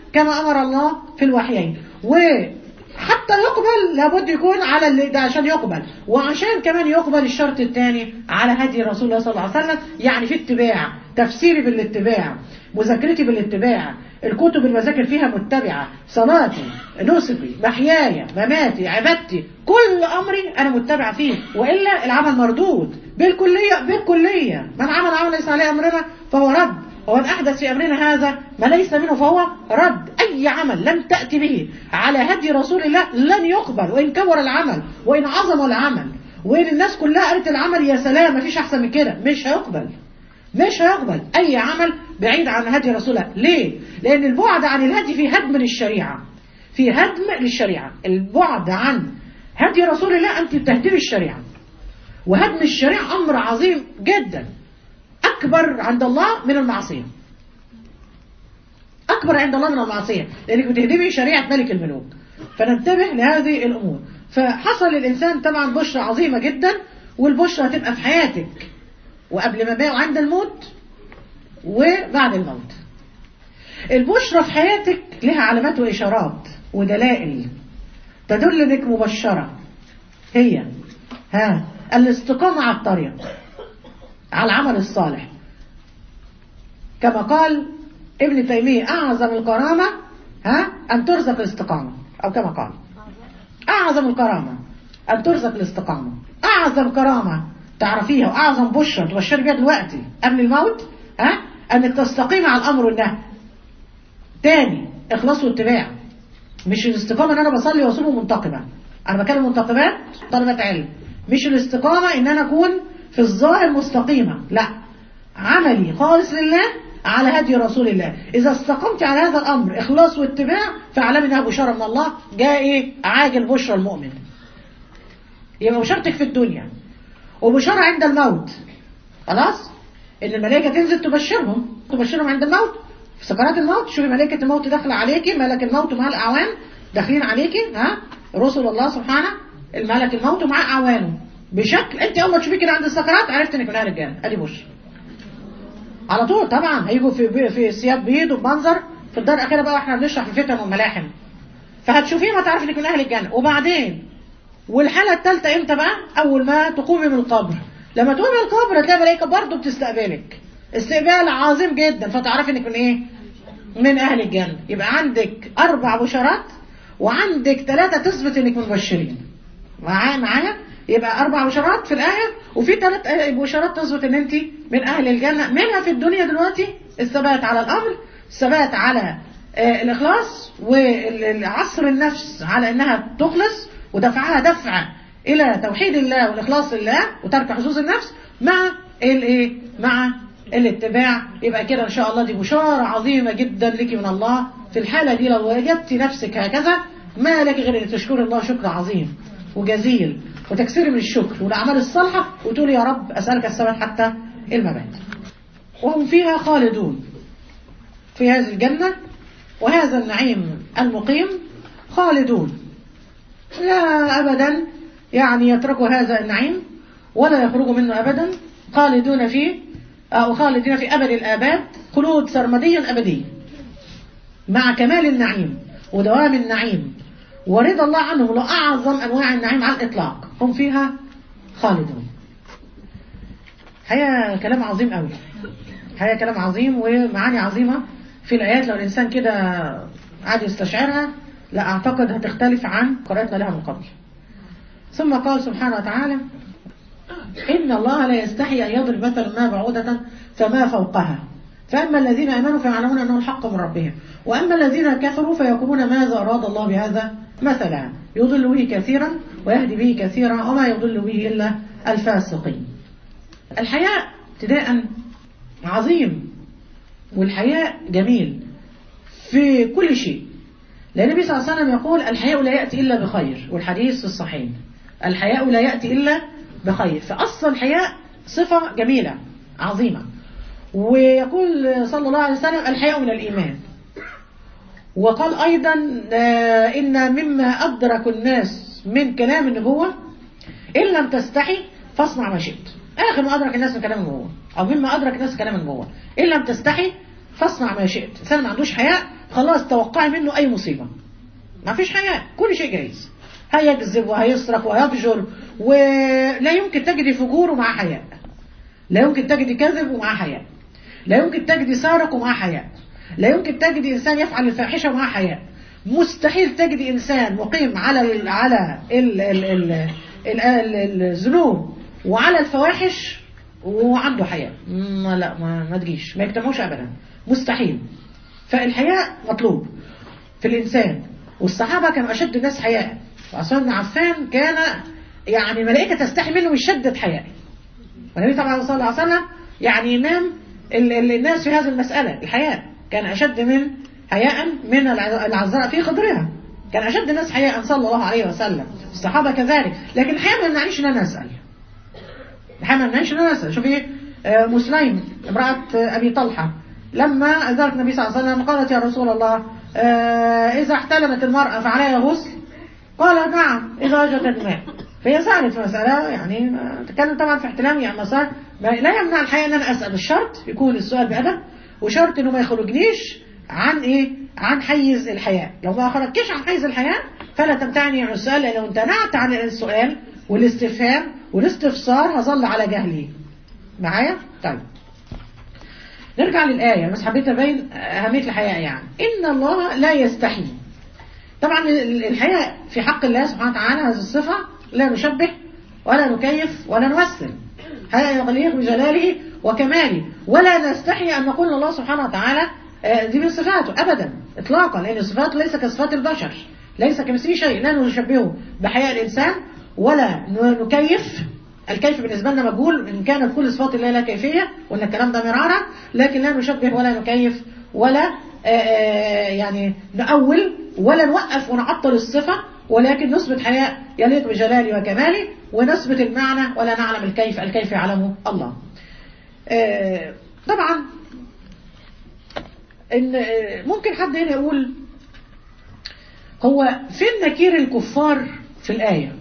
كما أمر الله في الوحيين وحتى يقبل لابد يكون على اللي ده عشان يقبل وعشان كمان يقبل الشرط الثاني على هدي رسول الله صلى الله عليه وسلم يعني في اتباع تفسيري بالاتباع مذاكرتي بالاتباع الكتب اللي بذاكر فيها متبعة صلاتي نسكي محياي مماتي عبادتي كل أمري أنا متبعة فيه وإلا العمل مردود بالكلية بالكلية من عمل عمل ليس عليه أمرنا فهو رد ومن أحدث في أمرنا هذا ما ليس منه فهو رد أي عمل لم تأتي به على هدي رسول الله لن يقبل وإن كبر العمل وإن عظم العمل وإن الناس كلها قالت العمل يا سلام مفيش أحسن من كده مش هيقبل مش هيقبل أي عمل بعيد عن هدي رسول الله ليه؟ لأن البعد عن الهدي في هدم للشريعة في هدم للشريعة البعد عن هدي رسول الله أنت بتهدمي الشريعة وهدم الشريعة أمر عظيم جدا أكبر عند الله من المعصية أكبر عند الله من المعصية لأنك بتهدمي شريعة ملك الملوك فننتبه لهذه الأمور فحصل الإنسان طبعا بشرة عظيمة جدا والبشرة هتبقى في حياتك وقبل ما بقى وعند الموت وبعد الموت البشرة في حياتك لها علامات وإشارات ودلائل تدل انك مبشرة هي ها الاستقامة على الطريق على العمل الصالح كما قال ابن تيمية أعظم الكرامة ها أن ترزق الاستقامة أو كما قال أعظم الكرامة أن ترزق الاستقامة أعظم كرامة تعرفيها وأعظم بشرة تبشري بيها دلوقتي قبل الموت ها أنك تستقيم على الأمر والنهي تاني إخلاص واتباع مش الاستقامة ان انا بصلي واصوم منتقبة انا بكلم منتقبات طلبة علم مش الاستقامة ان انا اكون في الظاهر مستقيمة لا عملي خالص لله على هدي رسول الله اذا استقمت على هذا الامر اخلاص واتباع فاعلم انها بشارة من الله جاء ايه عاجل بشرى المؤمن يبقى بشارتك في الدنيا وبشارة عند الموت خلاص ان الملائكة تنزل تبشرهم تبشرهم عند الموت في سكرات الموت شوفي ملائكة الموت داخلة عليكي ملك الموت ومع الأعوان داخلين عليكي ها رسل الله سبحانه الملك الموت ومع أعوانه بشكل انت اول ما تشوفيه كده عند السكرات عرفت انك من اهل الجنه ادي بشر على طول طبعا هيجوا في في ثياب بيض وبمنظر في الدار الاخيره بقى واحنا بنشرح في الفتن والملاحم فهتشوفيه ما تعرف انك من اهل الجنه وبعدين والحاله الثالثه امتى بقى اول ما تقومي من القبر لما تقومي من القبر هتلاقي ملائكه برضه بتستقبلك استقبال عظيم جدا فتعرفي انك من ايه من اهل الجنة يبقى عندك اربع بشارات وعندك ثلاثة تثبت انك من مبشرين معايا معايا يبقى اربع بشارات في الايه وفي ثلاث بشارات تثبت ان انت من اهل الجنة منها في الدنيا دلوقتي الثبات على الامر الثبات على آه الاخلاص والعصر النفس على انها تخلص ودفعها دفع الى توحيد الله والاخلاص لله وترك حظوظ النفس مع الايه مع الاتباع يبقى كده ان شاء الله دي بشارة عظيمة جدا لك من الله في الحالة دي لو وجدت نفسك هكذا ما لك غير ان تشكر الله شكر عظيم وجزيل وتكسير من الشكر والاعمال الصالحة وتقول يا رب اسألك الثبات حتى الممات وهم فيها خالدون في هذه الجنة وهذا النعيم المقيم خالدون لا ابدا يعني يتركوا هذا النعيم ولا يخرجوا منه ابدا خالدون فيه أو خالدين في أبد الآباد خلود سرمديا أبدي مع كمال النعيم ودوام النعيم ورضا الله عنهم لأعظم أنواع النعيم على الإطلاق هم فيها خالدون هيا كلام عظيم قوي هيا كلام عظيم ومعاني عظيمة في الآيات لو الإنسان كده عاد يستشعرها لا أعتقد هتختلف عن قراءتنا لها من قبل ثم قال سبحانه وتعالى إن الله لا يستحي أن يضرب مثلا ما بعودة فما فوقها فأما الذين آمنوا فيعلمون أنه الحق من ربهم وأما الذين كفروا فيقولون ماذا أراد الله بهذا مثلا يضل به كثيرا ويهدي به كثيرا وما يضل به إلا الفاسقين الحياء ابتداء عظيم والحياء جميل في كل شيء لأن النبي صلى الله عليه وسلم يقول الحياء لا يأتي إلا بخير والحديث في الصحيح الحياء لا يأتي إلا بخير فأصل الحياء صفة جميلة عظيمة ويقول صلى الله عليه وسلم الحياء من الإيمان وقال أيضا إن مما أدرك الناس من كلام النبوة إن لم تستحي فاصنع ما شئت آخر ما أدرك الناس من كلام النبوة أو مما أدرك الناس من كلام النبوة إن لم تستحي فاصنع ما شئت الإنسان ما عندوش حياء خلاص توقعي منه اي مصيبه ما فيش حياء كل شيء جايز هيكذب وهيسرق وهيفجر ولا يمكن تجدي فجور ومع حياء لا يمكن تجدي كذب ومع حياء لا يمكن تجدي سارق ومع حياء لا يمكن تجدي انسان يفعل الفاحشه ومع حياء مستحيل تجدي انسان مقيم على ال على ال ال ال ال ال الذنوب وعلى الفواحش وعنده حياء ما لا ما, ما تجيش ما يجتمعوش ابدا مستحيل فالحياء مطلوب في الانسان والصحابه كانوا اشد الناس حياء وعثمان بن عفان كان يعني الملائكه تستحي منه من شده حياء والنبي طبعا صلى الله عليه وسلم يعني إمام ال ال الناس في هذه المسألة الحياء كان أشد من حياء من العذراء في خضرها كان أشد الناس حياء صلى الله عليه وسلم الصحابة كذلك لكن الحياء ما يمنعنيش إن أنا أسأل الحياء ما يمنعنيش إن أنا أسأل شوفي آه مسلم امرأة آه أبي طلحة لما ذكر النبي صلى الله عليه وسلم قالت يا رسول الله آه إذا احتلمت المرأة فعليها غسل قال نعم إذا وجدت الماء فهي سألت في مسألة يعني تتكلم طبعا في احتلام يعني مسار لا يمنع الحقيقة ان انا اسأل الشرط يكون السؤال بأدب وشرط انه ما يخرجنيش عن ايه عن حيز الحياة لو ما خرجتش عن حيز الحياة فلا تمتعني عن السؤال لان لو امتنعت عن السؤال والاستفهام والاستفسار هظل على جهلي معايا طيب نرجع للآية بس حبيت أبين أهمية الحياء يعني إن الله لا يستحي طبعا الحياء في حق الله سبحانه وتعالى هذه الصفة لا نشبه ولا نكيف ولا نمثل هذا يليق بجلاله وكماله ولا نستحي أن نقول الله سبحانه وتعالى دي من صفاته أبدا إطلاقا لأن صفاته ليس كصفات البشر ليس كمثله شيء لا نشبهه بحياء الإنسان ولا نكيف الكيف بالنسبة لنا مجهول إن كانت كل صفات الله لا كيفية وإن الكلام ده مرارا لكن لا نشبه ولا نكيف ولا يعني نأول ولا نوقف ونعطل الصفة ولكن نثبت حياء يليق بجلاله وكماله ونثبت المعنى ولا نعلم الكيف الكيف يعلمه الله طبعا إن ممكن حد هنا يقول هو فين نكير الكفار في الآية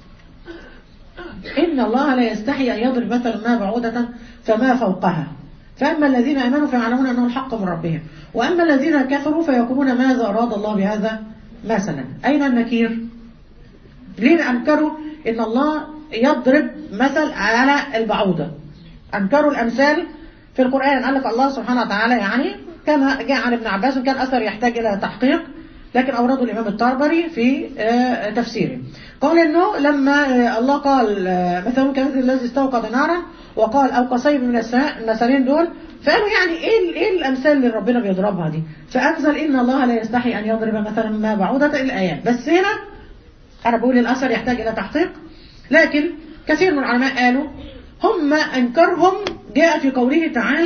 إن الله لا يستحي أن يضرب مثلا ما بعودة فما فوقها فأما الذين آمنوا فيعلمون أنه الحق من ربهم وأما الذين كفروا فيقولون ماذا أراد الله بهذا مثلا أين النكير ليه أنكروا إن الله يضرب مثل على البعوضة أنكروا الأمثال في القرآن قال لك الله سبحانه وتعالى يعني كما جاء عن ابن عباس وكان أثر يحتاج إلى تحقيق لكن أورده الإمام الطربري في تفسيره قال إنه لما الله قال مثلا كمثل الذي استوقد نارا وقال أو قصيب من السماء المثلين دول فقالوا يعني إيه, إيه الأمثال اللي ربنا بيضربها دي فأنزل إن الله لا يستحي أن يضرب مثلا ما بعوضة الآيات بس هنا أنا بقول الأثر يحتاج إلى تحقيق لكن كثير من العلماء قالوا هم أنكرهم جاء في قوله تعالى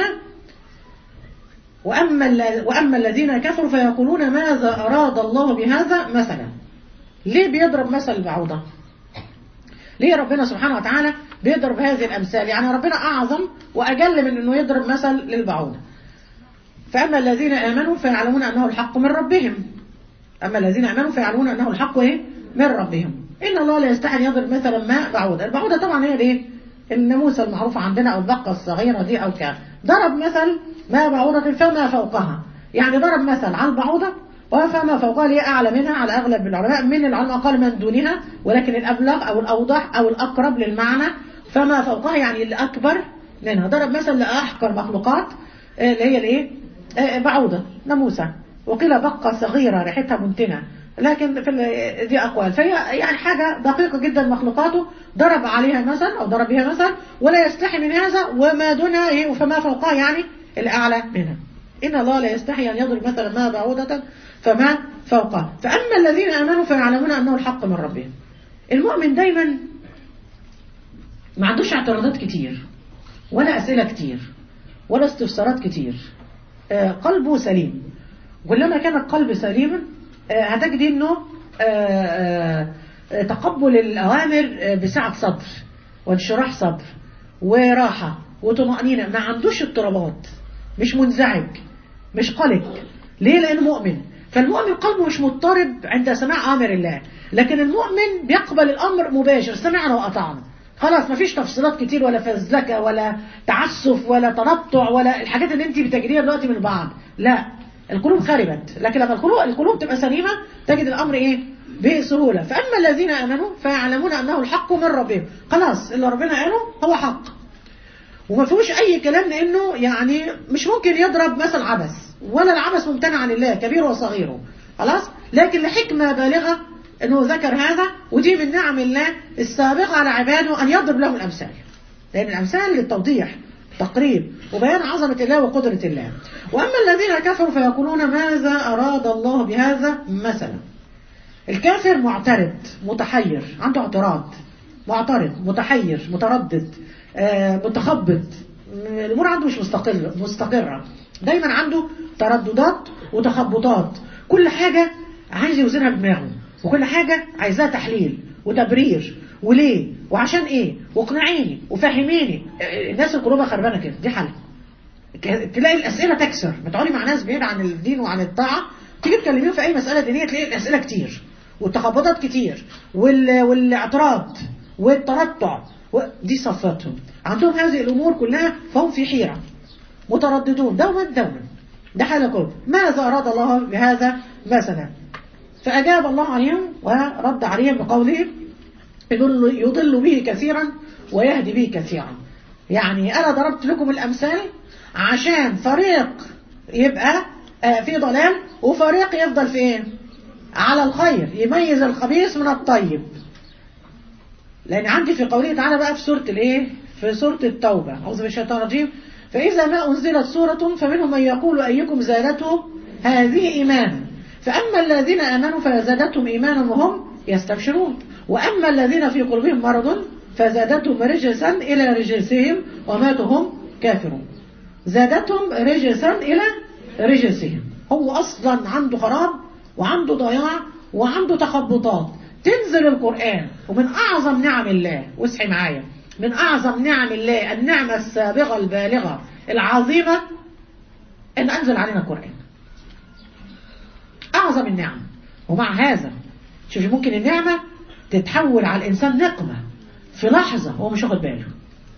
وأما, وأما الذين كفروا فيقولون ماذا أراد الله بهذا مثلا ليه بيضرب مثل البعوضة ليه ربنا سبحانه وتعالى بيضرب هذه الأمثال يعني ربنا أعظم وأجل من أنه يضرب مثل للبعوضة فأما الذين آمنوا فيعلمون أنه الحق من ربهم أما الذين آمنوا فيعلمون أنه الحق إيه؟ من ربهم إن الله لا يستحي أن يضرب مثلا ما بعوضة البعوضة طبعا هي الايه الناموسة المعروفة عندنا أو البقة الصغيرة دي أو كان ضرب مثل ما بعوضة فما فوقها يعني ضرب مثل على البعوضة وفما فوقها اللي هي أعلى منها على أغلب العلماء من العلماء قال من دونها ولكن الأبلغ أو الأوضح أو الأقرب للمعنى فما فوقها يعني الأكبر منها ضرب مثل لأحقر مخلوقات اللي هي الايه بعوضة ناموسة وقيل بقة صغيرة ريحتها منتنة لكن في دي أقوال فهي يعني حاجة دقيقة جدا مخلوقاته ضرب عليها مثل أو ضرب بها مثل ولا يستحي من هذا وما دونها إيه وفما فوقها يعني الأعلى منها إن الله لا يستحي أن يضرب مثلا ما بعوضة فما فوقها فأما الذين آمنوا فيعلمون أنه الحق من ربهم المؤمن دايما ما عندوش اعتراضات كتير ولا أسئلة كتير ولا استفسارات كتير قلبه سليم كلما كان القلب سليما هتجد انه تقبل الأوامر بسعة صدر وانشراح صدر وراحة وطمأنينة ما عندوش اضطرابات مش منزعج مش قلق ليه لأنه مؤمن فالمؤمن قلبه مش مضطرب عند سماع أمر الله لكن المؤمن بيقبل الأمر مباشر سمعنا وأطعنا خلاص مفيش تفصيلات كتير ولا فزلكة ولا تعسف ولا تنطع ولا الحاجات اللي انت بتجريها دلوقتي من بعض لا القلوب خربت لكن لما القلوب القلوب تبقى سليمة تجد الأمر إيه بسهولة فأما الذين آمنوا فيعلمون أنه الحق من ربهم خلاص اللي ربنا قاله هو حق وما فيهوش أي كلام لأنه يعني مش ممكن يضرب مثل عبث ولا العبث ممتنع عن الله كبير وصغيره خلاص لكن لحكمة بالغة أنه ذكر هذا ودي من نعم الله السابقة على عباده أن يضرب لهم الأمثال لأن الأمثال للتوضيح تقريب وبيان عظمة الله وقدرة الله وأما الذين كفروا فيقولون ماذا أراد الله بهذا مثلا الكافر معترض متحير عنده اعتراض معترض متحير متردد آه، متخبط الأمور عنده مش مستقل مستقرة دايما عنده ترددات وتخبطات كل حاجة عايز يوزنها بدماغه وكل حاجة عايزاها تحليل وتبرير وليه وعشان ايه واقنعيني وفهميني الناس القلوبها خربانه كده دي حل تلاقي الاسئله تكسر بتقعدي مع ناس بعيد عن الدين وعن الطاعه تيجي تكلميهم في اي مساله دينيه تلاقي الاسئله كتير والتخبطات كتير وال... والاعتراض والتنطع و... دي صفاتهم عندهم هذه الامور كلها فهم في حيره مترددون دوما دوما ده حال قلب ماذا اراد الله بهذا مثلا فاجاب الله عليهم ورد عليهم بقوله يضل, يضل به كثيرا ويهدي به كثيرا يعني أنا ضربت لكم الأمثال عشان فريق يبقى في ضلال وفريق يفضل في ايه على الخير يميز الخبيث من الطيب لأن عندي في قوله تعالى بقى في سورة الايه في سورة التوبة أعوذ بالله الشيطان الرجيم فإذا ما أنزلت سورة فمنهم من يقول أيكم زادته هذه إيمانا فأما الذين آمنوا فزادتهم إيمانا وهم يستبشرون وأما الذين في قلوبهم مرض فزادتهم رجسا إلى رجسهم وماتوا هم كافرون زادتهم رجسا إلى رجسهم هو أصلا عنده خراب وعنده ضياع وعنده تخبطات تنزل القرآن ومن أعظم نعم الله واصحي معايا من أعظم نعم الله النعمة السابغة البالغة العظيمة أن أنزل علينا القرآن أعظم النعم ومع هذا شوف ممكن النعمة تتحول على الإنسان نقمة في لحظة هو مش واخد باله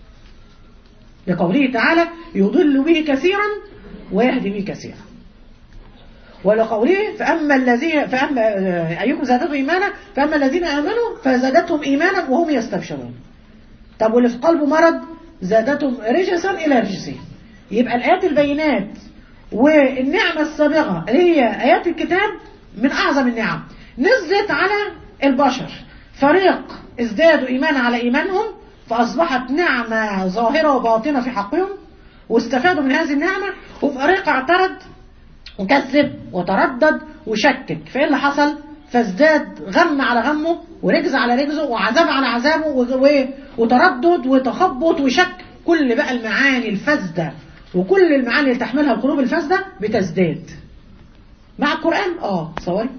لقوله تعالى يضل به كثيرا ويهدي به كثيرا ولقوله فأما الذين فأما أيكم زادتهم إيمانا فأما الذين آمنوا فزادتهم إيمانا وهم يستبشرون طب واللي في قلبه مرض زادتهم رجسا إلى رجسهم يبقى الآيات البينات والنعمة السابقة اللي هي آيات الكتاب من أعظم النعم نزلت على البشر فريق ازدادوا إيمانا على إيمانهم فأصبحت نعمة ظاهرة وباطنة في حقهم واستفادوا من هذه النعمة وفريق اعترض وكذب وتردد وشكك فإيه اللي حصل فازداد غم على غمه ورجز على رجزه وعذاب على عذابه وتردد وتخبط وشك كل بقى المعاني الفاسدة وكل المعاني اللي تحملها القلوب الفاسدة بتزداد مع القرآن اه تصوري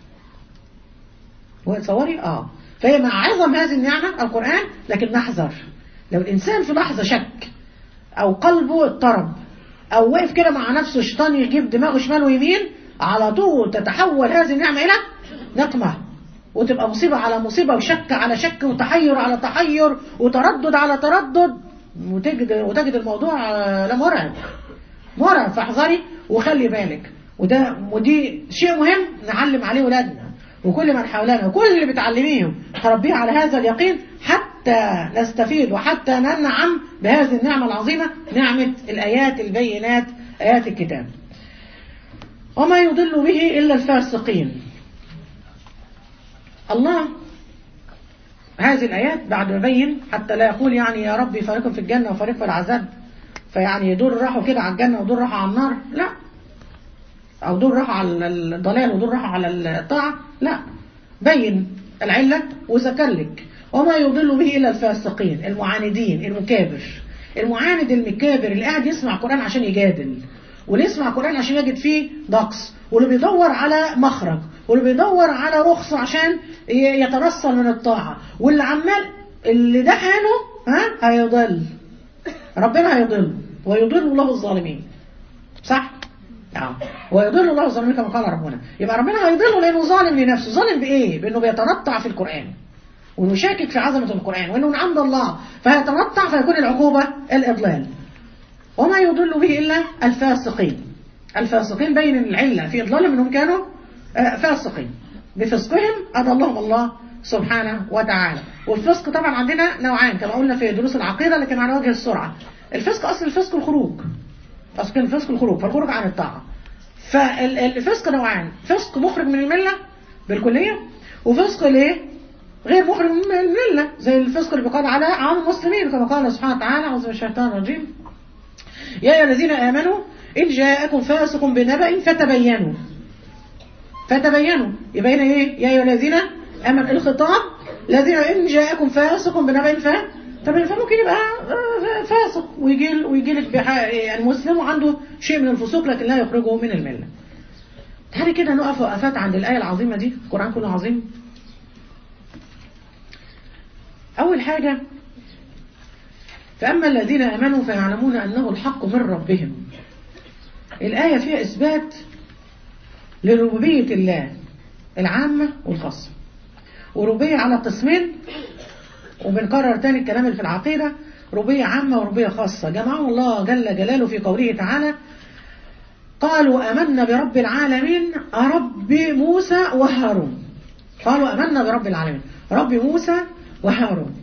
تصوري اه فهي مع عظم هذه النعمة القرآن لكن نحذر لو الإنسان في لحظة شك أو قلبه اضطرب أو وقف كده مع نفسه الشيطان يجيب دماغه شمال ويمين على طول تتحول هذه النعمة إلى نقمة وتبقى مصيبة على مصيبة وشك على شك وتحير على تحير وتردد على تردد وتجد, وتجد الموضوع لا مرعب مرعب فاحذري وخلي بالك وده ودي شيء مهم نعلم عليه ولادنا وكل من حولنا وكل اللي بتعلميهم تربيه على هذا اليقين حتى نستفيد وحتى ننعم بهذه النعمة العظيمة نعمة الآيات البينات آيات الكتاب وما يضل به إلا الفاسقين الله هذه الآيات بعد ما بين حتى لا يقول يعني يا ربي فريق في الجنة وفريق في العذاب فيعني دول راحوا كده على الجنة ودول راحوا على النار لا أو دول راحوا على الضلال ودول راحوا على الطاعة لا بين العلة وذكر لك وما يضل به إلا الفاسقين المعاندين المكابر المعاند المكابر اللي قاعد يسمع قرآن عشان يجادل واللي يسمع قرآن عشان يجد فيه نقص واللي بيدور على مخرج واللي بيدور على رخصة عشان يترسل من الطاعة واللي عمال اللي ده حاله ها هيضل ربنا هيضل ويضل الله الظالمين صح؟ اه ويضل الله الظالمين كما قال ربنا يبقى ربنا هيضله لانه ظالم لنفسه ظالم بايه بانه بيتنطع في القرآن وانه شاكك في عظمة القرآن وانه من عند الله فيتنطع فيكون العقوبة الاضلال وما يضل به الا الفاسقين الفاسقين بين العلة في إضلال منهم كانوا آه، فاسقين بفسقهم أضلهم الله سبحانه وتعالى والفسق طبعا عندنا نوعان كما قلنا في دروس العقيدة لكن على وجه السرعة الفسق أصل الفسق الخروج أصل الفسق الخروج فالخروج عن الطاعة فالفسق نوعان فسق مخرج من الملة بالكلية وفسق ليه غير مخرج من الملة زي الفسق اللي بيقال على عام المسلمين كما قال سبحانه وتعالى أعوذ بالله الشيطان الرجيم يا أيها الذين آمنوا إن جاءكم فاسق بنبأ فتبينوا فتبينوا يبقى هنا ايه يا ايها الذين امنوا الخطاب الذين ان جاءكم فاسق بنبأ ف طب فممكن يبقى آه، فاسق ويجي ويجي لك بح- يعني مسلم وعنده شيء من الفسوق لكن لا يخرجه من المله. تعالي كده نقف وقفات عند الايه العظيمه دي القران كله عظيم. اول حاجه فاما الذين امنوا فيعلمون انه الحق من ربهم. الايه فيها اثبات لربوبية الله العامة والخاصة وربوبية على قسمين وبنكرر تاني الكلام اللي في العقيدة ربوبية عامة وربوبية خاصة جمعهم الله جل جلاله في قوله تعالى قالوا أمنا برب العالمين رب موسى وهارون قالوا أمنا برب العالمين رب موسى وهارون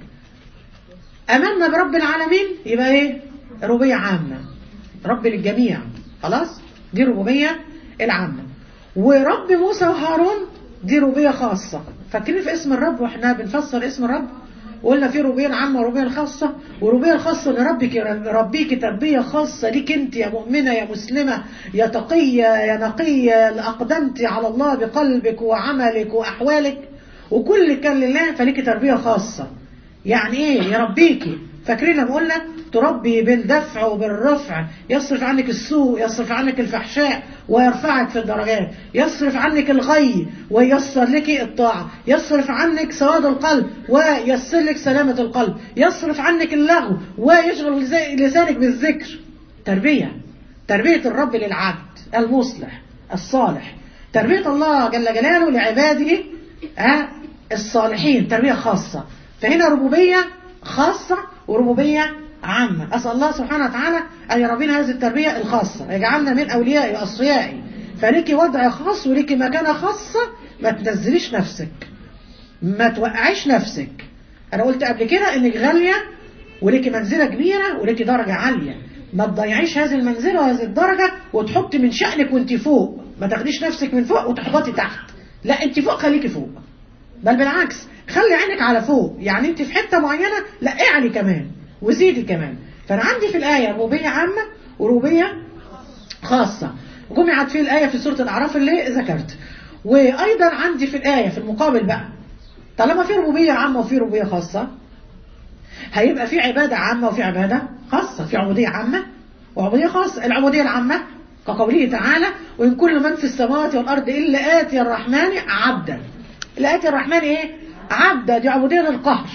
أمنا برب العالمين يبقى إيه ربوبية عامة رب للجميع خلاص دي ربوبية العامة ورب موسى وهارون دي ربوبية خاصة فاكرين في اسم الرب واحنا بنفسر اسم الرب وقلنا في ربوبية العامة وربوبية الخاصة وربوبية الخاصة ان ربك ربيك تربية خاصة ليك انت يا مؤمنة يا مسلمة يا تقية يا نقية لأقدمت على الله بقلبك وعملك وأحوالك وكل كان لله فليك تربية خاصة يعني ايه يربيكي فاكرين لما قلنا تربي بالدفع وبالرفع يصرف عنك السوء يصرف عنك الفحشاء ويرفعك في الدرجات يصرف عنك الغي وييسر لك الطاعة يصرف عنك سواد القلب ويسر لك سلامة القلب يصرف عنك اللغو ويشغل لسانك بالذكر تربية تربية الرب للعبد المصلح الصالح تربية الله جل جلاله لعباده آه، الصالحين تربية خاصة فهنا ربوبية خاصة وربوبية عامة أسأل الله سبحانه وتعالى أن يربينا هذه التربية الخاصة يجعلنا من أوليائي وأصفيائي فليكي وضع خاص وليكي مكانة خاصة ما تنزليش نفسك ما توقعيش نفسك أنا قلت قبل كده إنك غالية وليكي منزلة كبيرة وليكي درجة عالية ما تضيعيش هذه المنزلة وهذه الدرجة وتحطي من شأنك وانت فوق ما تاخديش نفسك من فوق وتحبطي تحت لا انت فوق خليكي فوق بل بالعكس خلي عينك على فوق يعني انت في حتة معينة لا اعلي كمان وزيدي كمان فانا عندي في الآية ربوبية عامة وربوبية خاصة جمعت في الآية في سورة الأعراف اللي ذكرت وأيضا عندي في الآية في المقابل بقى طالما في ربوبية عامة وفي ربوبية خاصة هيبقى في عبادة عامة وفي عبادة خاصة في عبودية عامة وعبودية خاصة العبودية العامة كقوله تعالى وإن كل من في السماوات والأرض إلا آتي الرحمن عبدا إلا آتي الرحمن إيه عبدا دي عبودية للقهر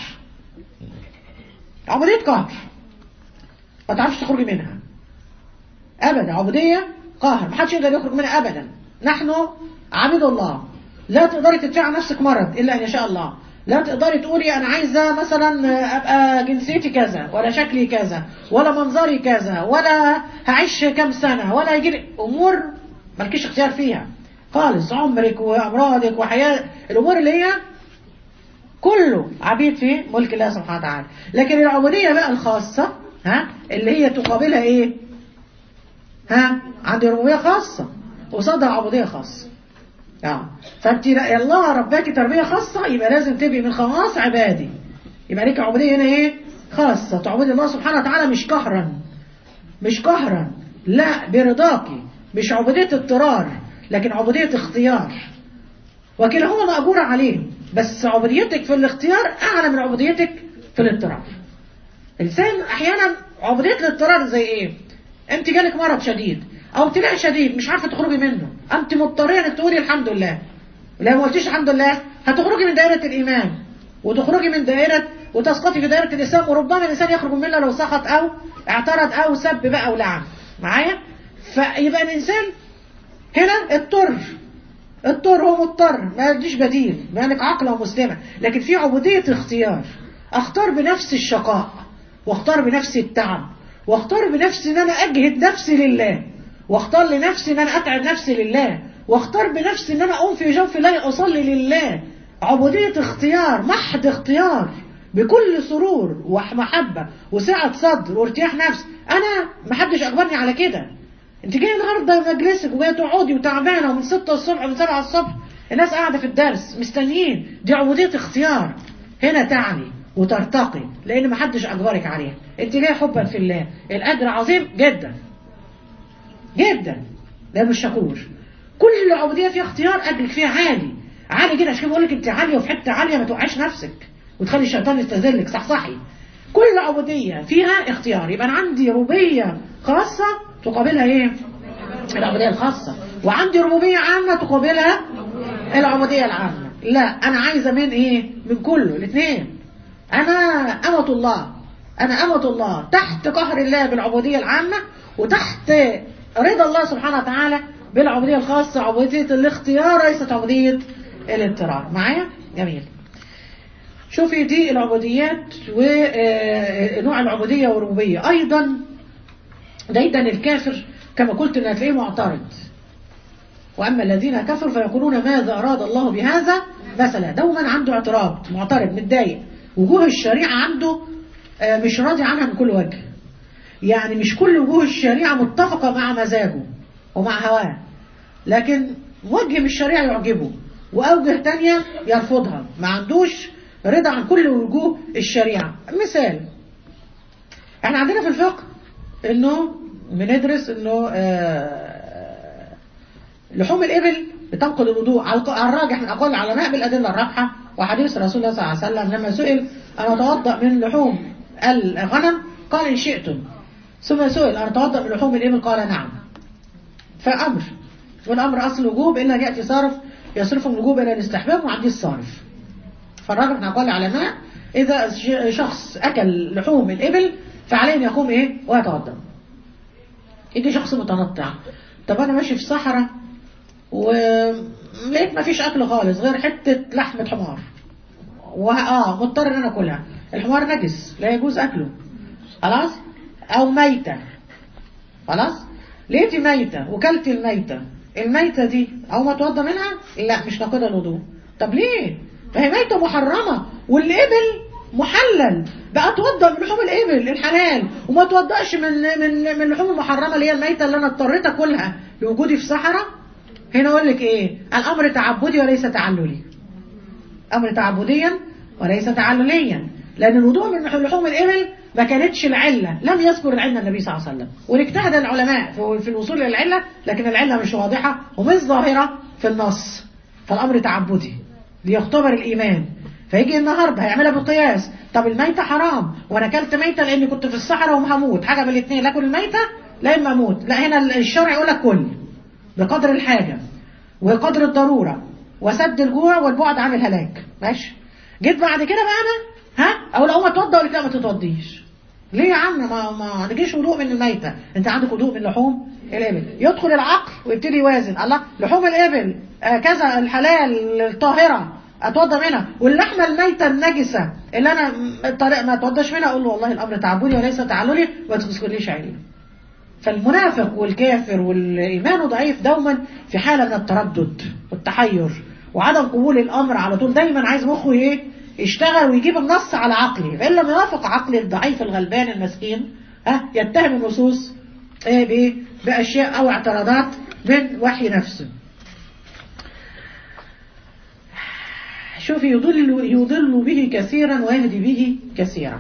عبودية قهر ما تعرفش تخرجي منها أبدا عبودية قهر ما حدش يقدر يخرج منها أبدا نحن عبيد الله لا تقدري تدفعي عن نفسك مرض إلا أن يشاء الله لا تقدري تقولي أنا عايزة مثلا أبقى جنسيتي كذا ولا شكلي كذا ولا منظري كذا ولا هعيش كام سنة ولا يجي أمور مالكيش اختيار فيها خالص عمرك وأمراضك وحياة الأمور اللي هي كله عبيد في ملك الله سبحانه وتعالى لكن العبودية بقى الخاصة ها اللي هي تقابلها ايه ها عندي ربوبية خاصة وصدها عبودية خاصة اه فانت الله رباكي تربية خاصة يبقى لازم تبقي من خواص عبادي يبقى ليك عبودية هنا ايه خاصة تعبدي الله سبحانه وتعالى مش قهرا مش قهرا لا برضاكي مش عبودية اضطرار لكن عبودية اختيار وكلاهما مأجور عليه بس عبوديتك في الاختيار أعلى من عبوديتك في الاضطرار الإنسان أحيانا عبودية الاضطرار زي إيه أنت جالك مرض شديد أو ابتلاء شديد مش عارفة تخرجي منه أنت مضطرية إنك تقولي الحمد لله لو ما قلتيش الحمد لله هتخرجي من دائرة الإيمان وتخرجي من دائرة وتسقطي في دائرة الإسلام وربما الإنسان يخرج منها لو سخط أو اعترض أو سب بقى أو لعن معايا فيبقى الإنسان هنا اضطر اضطر هو مضطر ما يديش بديل لأنك عقلة ومسلمة لكن في عبودية اختيار اختار بنفسي الشقاء واختار بنفسي التعب واختار بنفسي ان انا اجهد نفسي لله واختار لنفسي ان انا اتعب نفسي لله واختار بنفسي ان انا اقوم في جوف الله اصلي لله عبودية اختيار محض اختيار بكل سرور ومحبة وسعة صدر وارتياح نفس انا محدش اجبرني على كده انت جايه النهارده مجلسك وجايه تقعدي وتعبانه ومن 6 الصبح ومن 7 الصبح الناس قاعده في الدرس مستنيين دي عبوديه اختيار هنا تعني وترتقي لان محدش اجبرك عليها انت جايه حبا في الله الاجر عظيم جدا جدا ده مش شكور كل عبوديه فيها اختيار اجرك فيها عالي عالي جدا عشان كده بقول لك انت عاليه وفي حته عاليه ما توقعش نفسك وتخلي الشيطان يستذلك صحصحي كل عبوديه فيها اختيار يبقى انا عندي ربوبيه خاصه تقابلها ايه العبوديه الخاصه وعندي ربوبيه عامه تقابلها العبوديه العامه لا انا عايزه من ايه من كله الاثنين انا امه الله انا امه الله تحت قهر الله بالعبوديه العامه وتحت رضا الله سبحانه وتعالى بالعبوديه الخاصه عبوديه الاختيار ليست عبوديه الاضطرار معايا جميل شوفي دي العبوديات ونوع العبوديه والربوبيه ايضا دايما الكافر كما قلت ان هتلاقيه معترض واما الذين كفروا فيقولون ماذا اراد الله بهذا مثلا دوما عنده اعتراض معترض متضايق وجوه الشريعه عنده مش راضي عنها من كل وجه يعني مش كل وجوه الشريعه متفقه مع مزاجه ومع هواه لكن وجه من الشريعه يعجبه واوجه تانية يرفضها ما عندوش رضا عن كل وجوه الشريعه مثال احنا عندنا في الفقه انه بندرس انه لحوم الابل بتنقض الوضوء على الراجح من اقوال العلماء بالادله الراجحه وحديث رسول الله صلى الله عليه وسلم لما سئل انا اتوضا من لحوم الغنم قال ان شئتم ثم سئل انا اتوضا من لحوم الابل قال نعم فامر والامر اصل وجوب الا ياتي صارف يصرف الوجوب الى الاستحباب وعندي الصارف فالراجح من اقوال العلماء اذا شخص اكل لحوم الابل فعليه ان يقوم ايه ويتوضا يجي شخص متنطع طب انا ماشي في الصحراء ولقيت ما فيش اكل خالص غير حته لحمه حمار واه مضطر ان انا اكلها الحمار نجس لا يجوز اكله خلاص او ميته خلاص لقيتي ميته وكلتي الميته الميته دي او ما اتوضى منها لا مش ناخدها الوضوء طب ليه ما هي ميته محرمه والابل محلل بقى اتوضى من لحوم الابل الحلال وما اتوضاش من من من اللحوم المحرمه اللي هي الميته اللي انا اضطريت اكلها لوجودي في صحراء هنا اقول لك ايه الامر تعبدي وليس تعللي امر تعبديا وليس تعلليا لان الوضوء من لحوم الابل ما كانتش العله لم يذكر العله النبي صلى الله عليه وسلم واجتهد العلماء في الوصول الى العله لكن العله مش واضحه ومش ظاهره في النص فالامر تعبدي ليختبر الايمان فيجي النهارده هيعملها بالقياس طب الميتة حرام وانا اكلت ميتة لاني كنت في الصحراء وهموت حاجة من الاثنين لا اكل الميتة لا اما اموت لا هنا الشرع يقول لك كل بقدر الحاجة وقدر الضرورة وسد الجوع والبعد عن الهلاك ماشي جيت بعد كده بقى انا ها او لو ما اتوضى اقول لك لا ما تتوضيش ليه يا عم ما ما نجيش وضوء من الميتة انت عندك وضوء من لحوم الابل يدخل العقل ويبتدي يوازن الله لحوم الابل آه كذا الحلال الطاهره اتوضى منها واللحمه الميته النجسه اللي انا الطريق ما اتوضاش منها اقول له والله الامر تعبدي وليس تعللي ما تذكرليش علم فالمنافق والكافر والايمان ضعيف دوما في حاله من التردد والتحير وعدم قبول الامر على طول دايما عايز مخه ايه يشتغل ويجيب النص على عقلي فان لم يوافق عقلي الضعيف الغلبان المسكين ها يتهم النصوص ايه باشياء او اعتراضات من وحي نفسه شوف يضل يضل به كثيرا ويهدي به كثيرا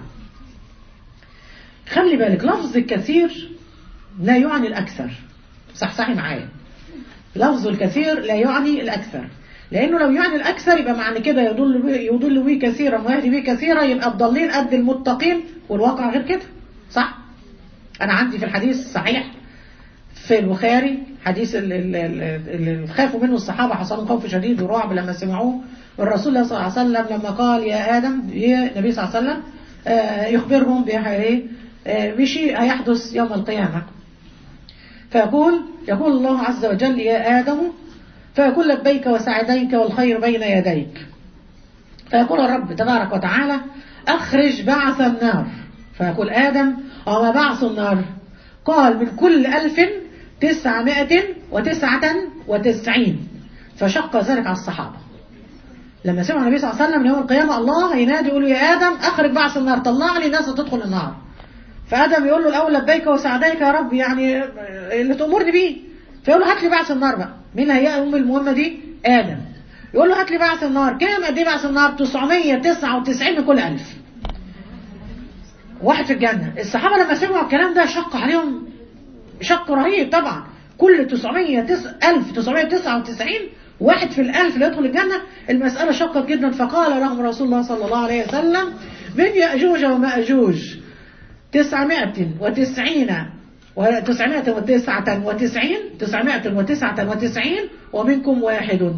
خلي بالك لفظ الكثير لا يعني الأكثر صحصحي معايا لفظ الكثير لا يعني الأكثر لأنه لو يعني الأكثر يبقى معنى كده يضل به يضل به كثيرا ويهدي به كثيرا يبقى الضالين قد المتقين والواقع غير كده صح أنا عندي في الحديث الصحيح في البخاري حديث اللي خافوا منه الصحابة حصلوا خوف شديد ورعب لما سمعوه الرسول صلى الله عليه وسلم لما قال يا آدم يا النبي صلى الله عليه وسلم يخبرهم بإيه بشيء هيحدث يوم القيامة فيقول يقول الله عز وجل يا آدم فيقول لبيك وسعديك والخير بين يديك فيقول الرب تبارك وتعالى أخرج بعث النار فيقول آدم وما بعث النار قال من كل ألف تسعمائة وتسعة وتسعين فشق ذلك على الصحابة لما سمع النبي صلى الله عليه وسلم يوم القيامة الله هينادي يقول له يا آدم أخرج بعث النار طلع لي ناس تدخل النار فآدم يقول له الأول لبيك وسعديك يا رب يعني اللي تأمرني بيه فيقول له هات لي بعث النار بقى مين هيقوم المهمة دي آدم يقول له هات لي بعث النار كام قد ايه بعث النار 999 من كل ألف واحد في الجنة الصحابة لما سمعوا الكلام ده شق عليهم شق رهيب طبعا كل 900 1999 واحد في الألف اللي يدخل الجنة المسألة شقت جدا فقال لهم رسول الله صلى الله عليه وسلم من يأجوج ومأجوج تسعمائة وتسعين وتسعمائة وتسعة وتسعين تسعمائة وتسعة وتسعين ومنكم واحد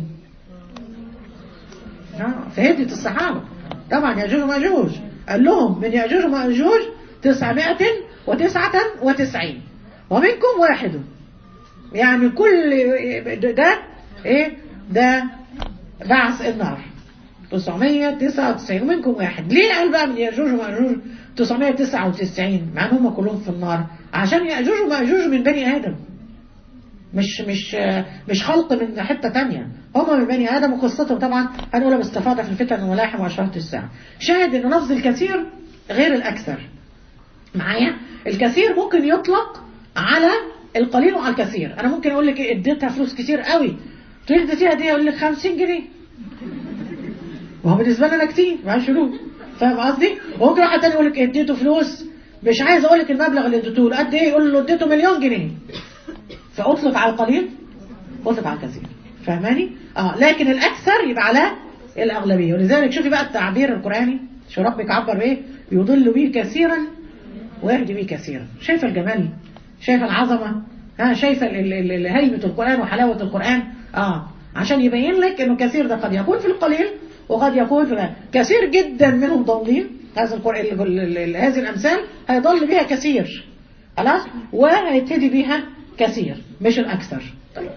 فهدت الصحابة طبعا يأجوج ومأجوج قال لهم من يأجوج ومأجوج تسعمائة وتسعة وتسعين ومنكم واحد يعني كل ده ايه ده بعث النار 999 ومنكم واحد ليه قال بقى من يأجوج ومأجوج 999 مع ان هم كلهم في النار عشان يأجوج ومأجوج من بني آدم مش مش مش خلق من حتة تانية هم من بني آدم وقصتهم طبعا هنقولها باستفاضة في الفتن والملاحم وأشراط الساعة شاهد ان لفظ الكثير غير الأكثر معايا الكثير ممكن يطلق على القليل وعلى الكثير انا ممكن اقول لك اديتها فلوس كتير قوي تقول اديتيها دي اقول لك 50 جنيه وهو بالنسبه لنا كتير معاش فلوس فاهم قصدي وممكن واحد تاني يقول لك اديته فلوس مش عايز اقول لك المبلغ اللي اديته له قد ايه يقول له اديته مليون جنيه فاطلق على القليل واطلق على الكثير فاهماني اه لكن الاكثر يبقى على الاغلبيه ولذلك شوفي بقى التعبير القراني شو ربك عبر بايه يضل به كثيرا ويهدي به كثيرا شايفه الجمال شايفه العظمه ها شايفه هيبه القران وحلاوه القران اه عشان يبين لك انه كثير ده قد يكون في القليل وقد يكون في كثير جدا منهم ضالين هذا القرآن هذه الامثال هيضل بها كثير خلاص وهيبتدي بها كثير مش الاكثر طيب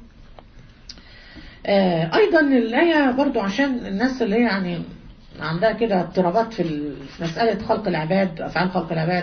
آه ايضا الايه برضو عشان الناس اللي هي يعني عندها كده اضطرابات في مساله خلق العباد افعال خلق العباد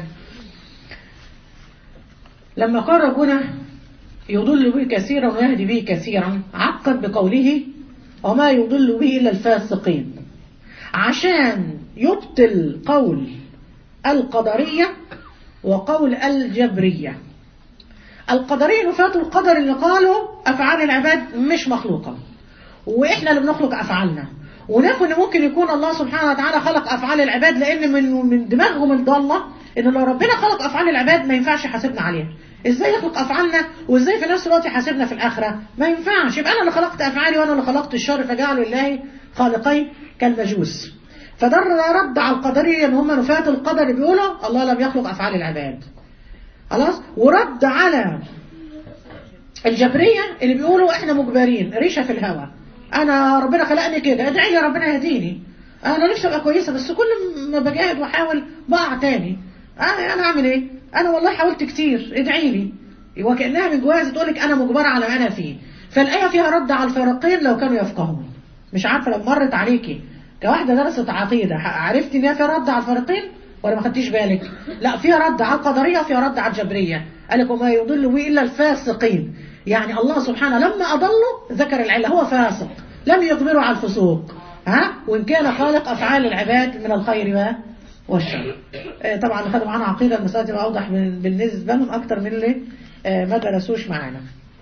لما قال ربنا يضل به كثيرا ويهدي به كثيرا عقب بقوله وما يضل به إلا الفاسقين عشان يبطل قول القدرية وقول الجبرية القدرية نفاتوا القدر اللي قالوا أفعال العباد مش مخلوقة وإحنا اللي بنخلق أفعالنا ونفوا ان ممكن يكون الله سبحانه وتعالى خلق افعال العباد لان من من دماغهم الضاله ان لو ربنا خلق افعال العباد ما ينفعش يحاسبنا عليها ازاي يخلق افعالنا وازاي في نفس الوقت يحاسبنا في الاخره ما ينفعش يبقى انا اللي خلقت افعالي وانا اللي خلقت الشر فجعلوا الله خالقين كالمجوس فده رد على القدريه ان هم نفاة القدر بيقولوا الله لم يخلق افعال العباد خلاص ورد على الجبريه اللي بيقولوا احنا مجبرين ريشه في الهواء انا ربنا خلقني كده ادعي لي ربنا يهديني انا نفسي ابقى كويسه بس كل ما بجاهد واحاول بقع تاني انا انا اعمل ايه انا والله حاولت كتير ادعي لي وكانها من جواها تقول لك انا مجبره على ما انا فيه فالايه فيها رد على الفريقين لو كانوا يفقهون مش عارفه لو مرت عليكي كواحده درست عقيده عرفتي ان هي فيها رد على الفريقين ولا ما خدتيش بالك لا فيها رد على القدريه وفيها رد على الجبريه قال لك وما يضل به الا الفاسقين يعني الله سبحانه لما أضله ذكر العلة هو فاسق لم يقبله على الفسوق ها وإن كان خالق أفعال العباد من الخير والشر طبعا اللي خدوا معانا عقيدة المسألة تبقى أوضح بالنسبة لهم أكتر من اللي ما درسوش معانا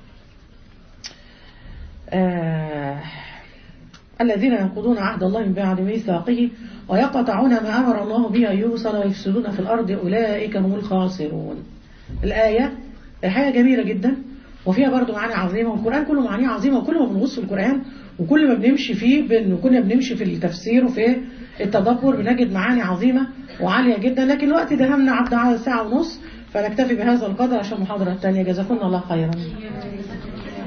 آه الذين ينقضون عهد الله من بعد ميثاقه ويقطعون ما أمر الله به أن يوصل ويفسدون في الأرض أولئك هم الخاسرون الآية الحقيقة جميلة جدا وفيها برضو معاني عظيمة والقرآن كله معاني عظيمة وكل ما بنغص في القرآن وكل ما بنمشي فيه بن كنا بنمشي في التفسير وفي التدبر بنجد معاني عظيمة وعالية جدا لكن الوقت دهمنا عبد ساعة ونص فنكتفي بهذا القدر عشان المحاضرة الثانية جزاكم الله خيرا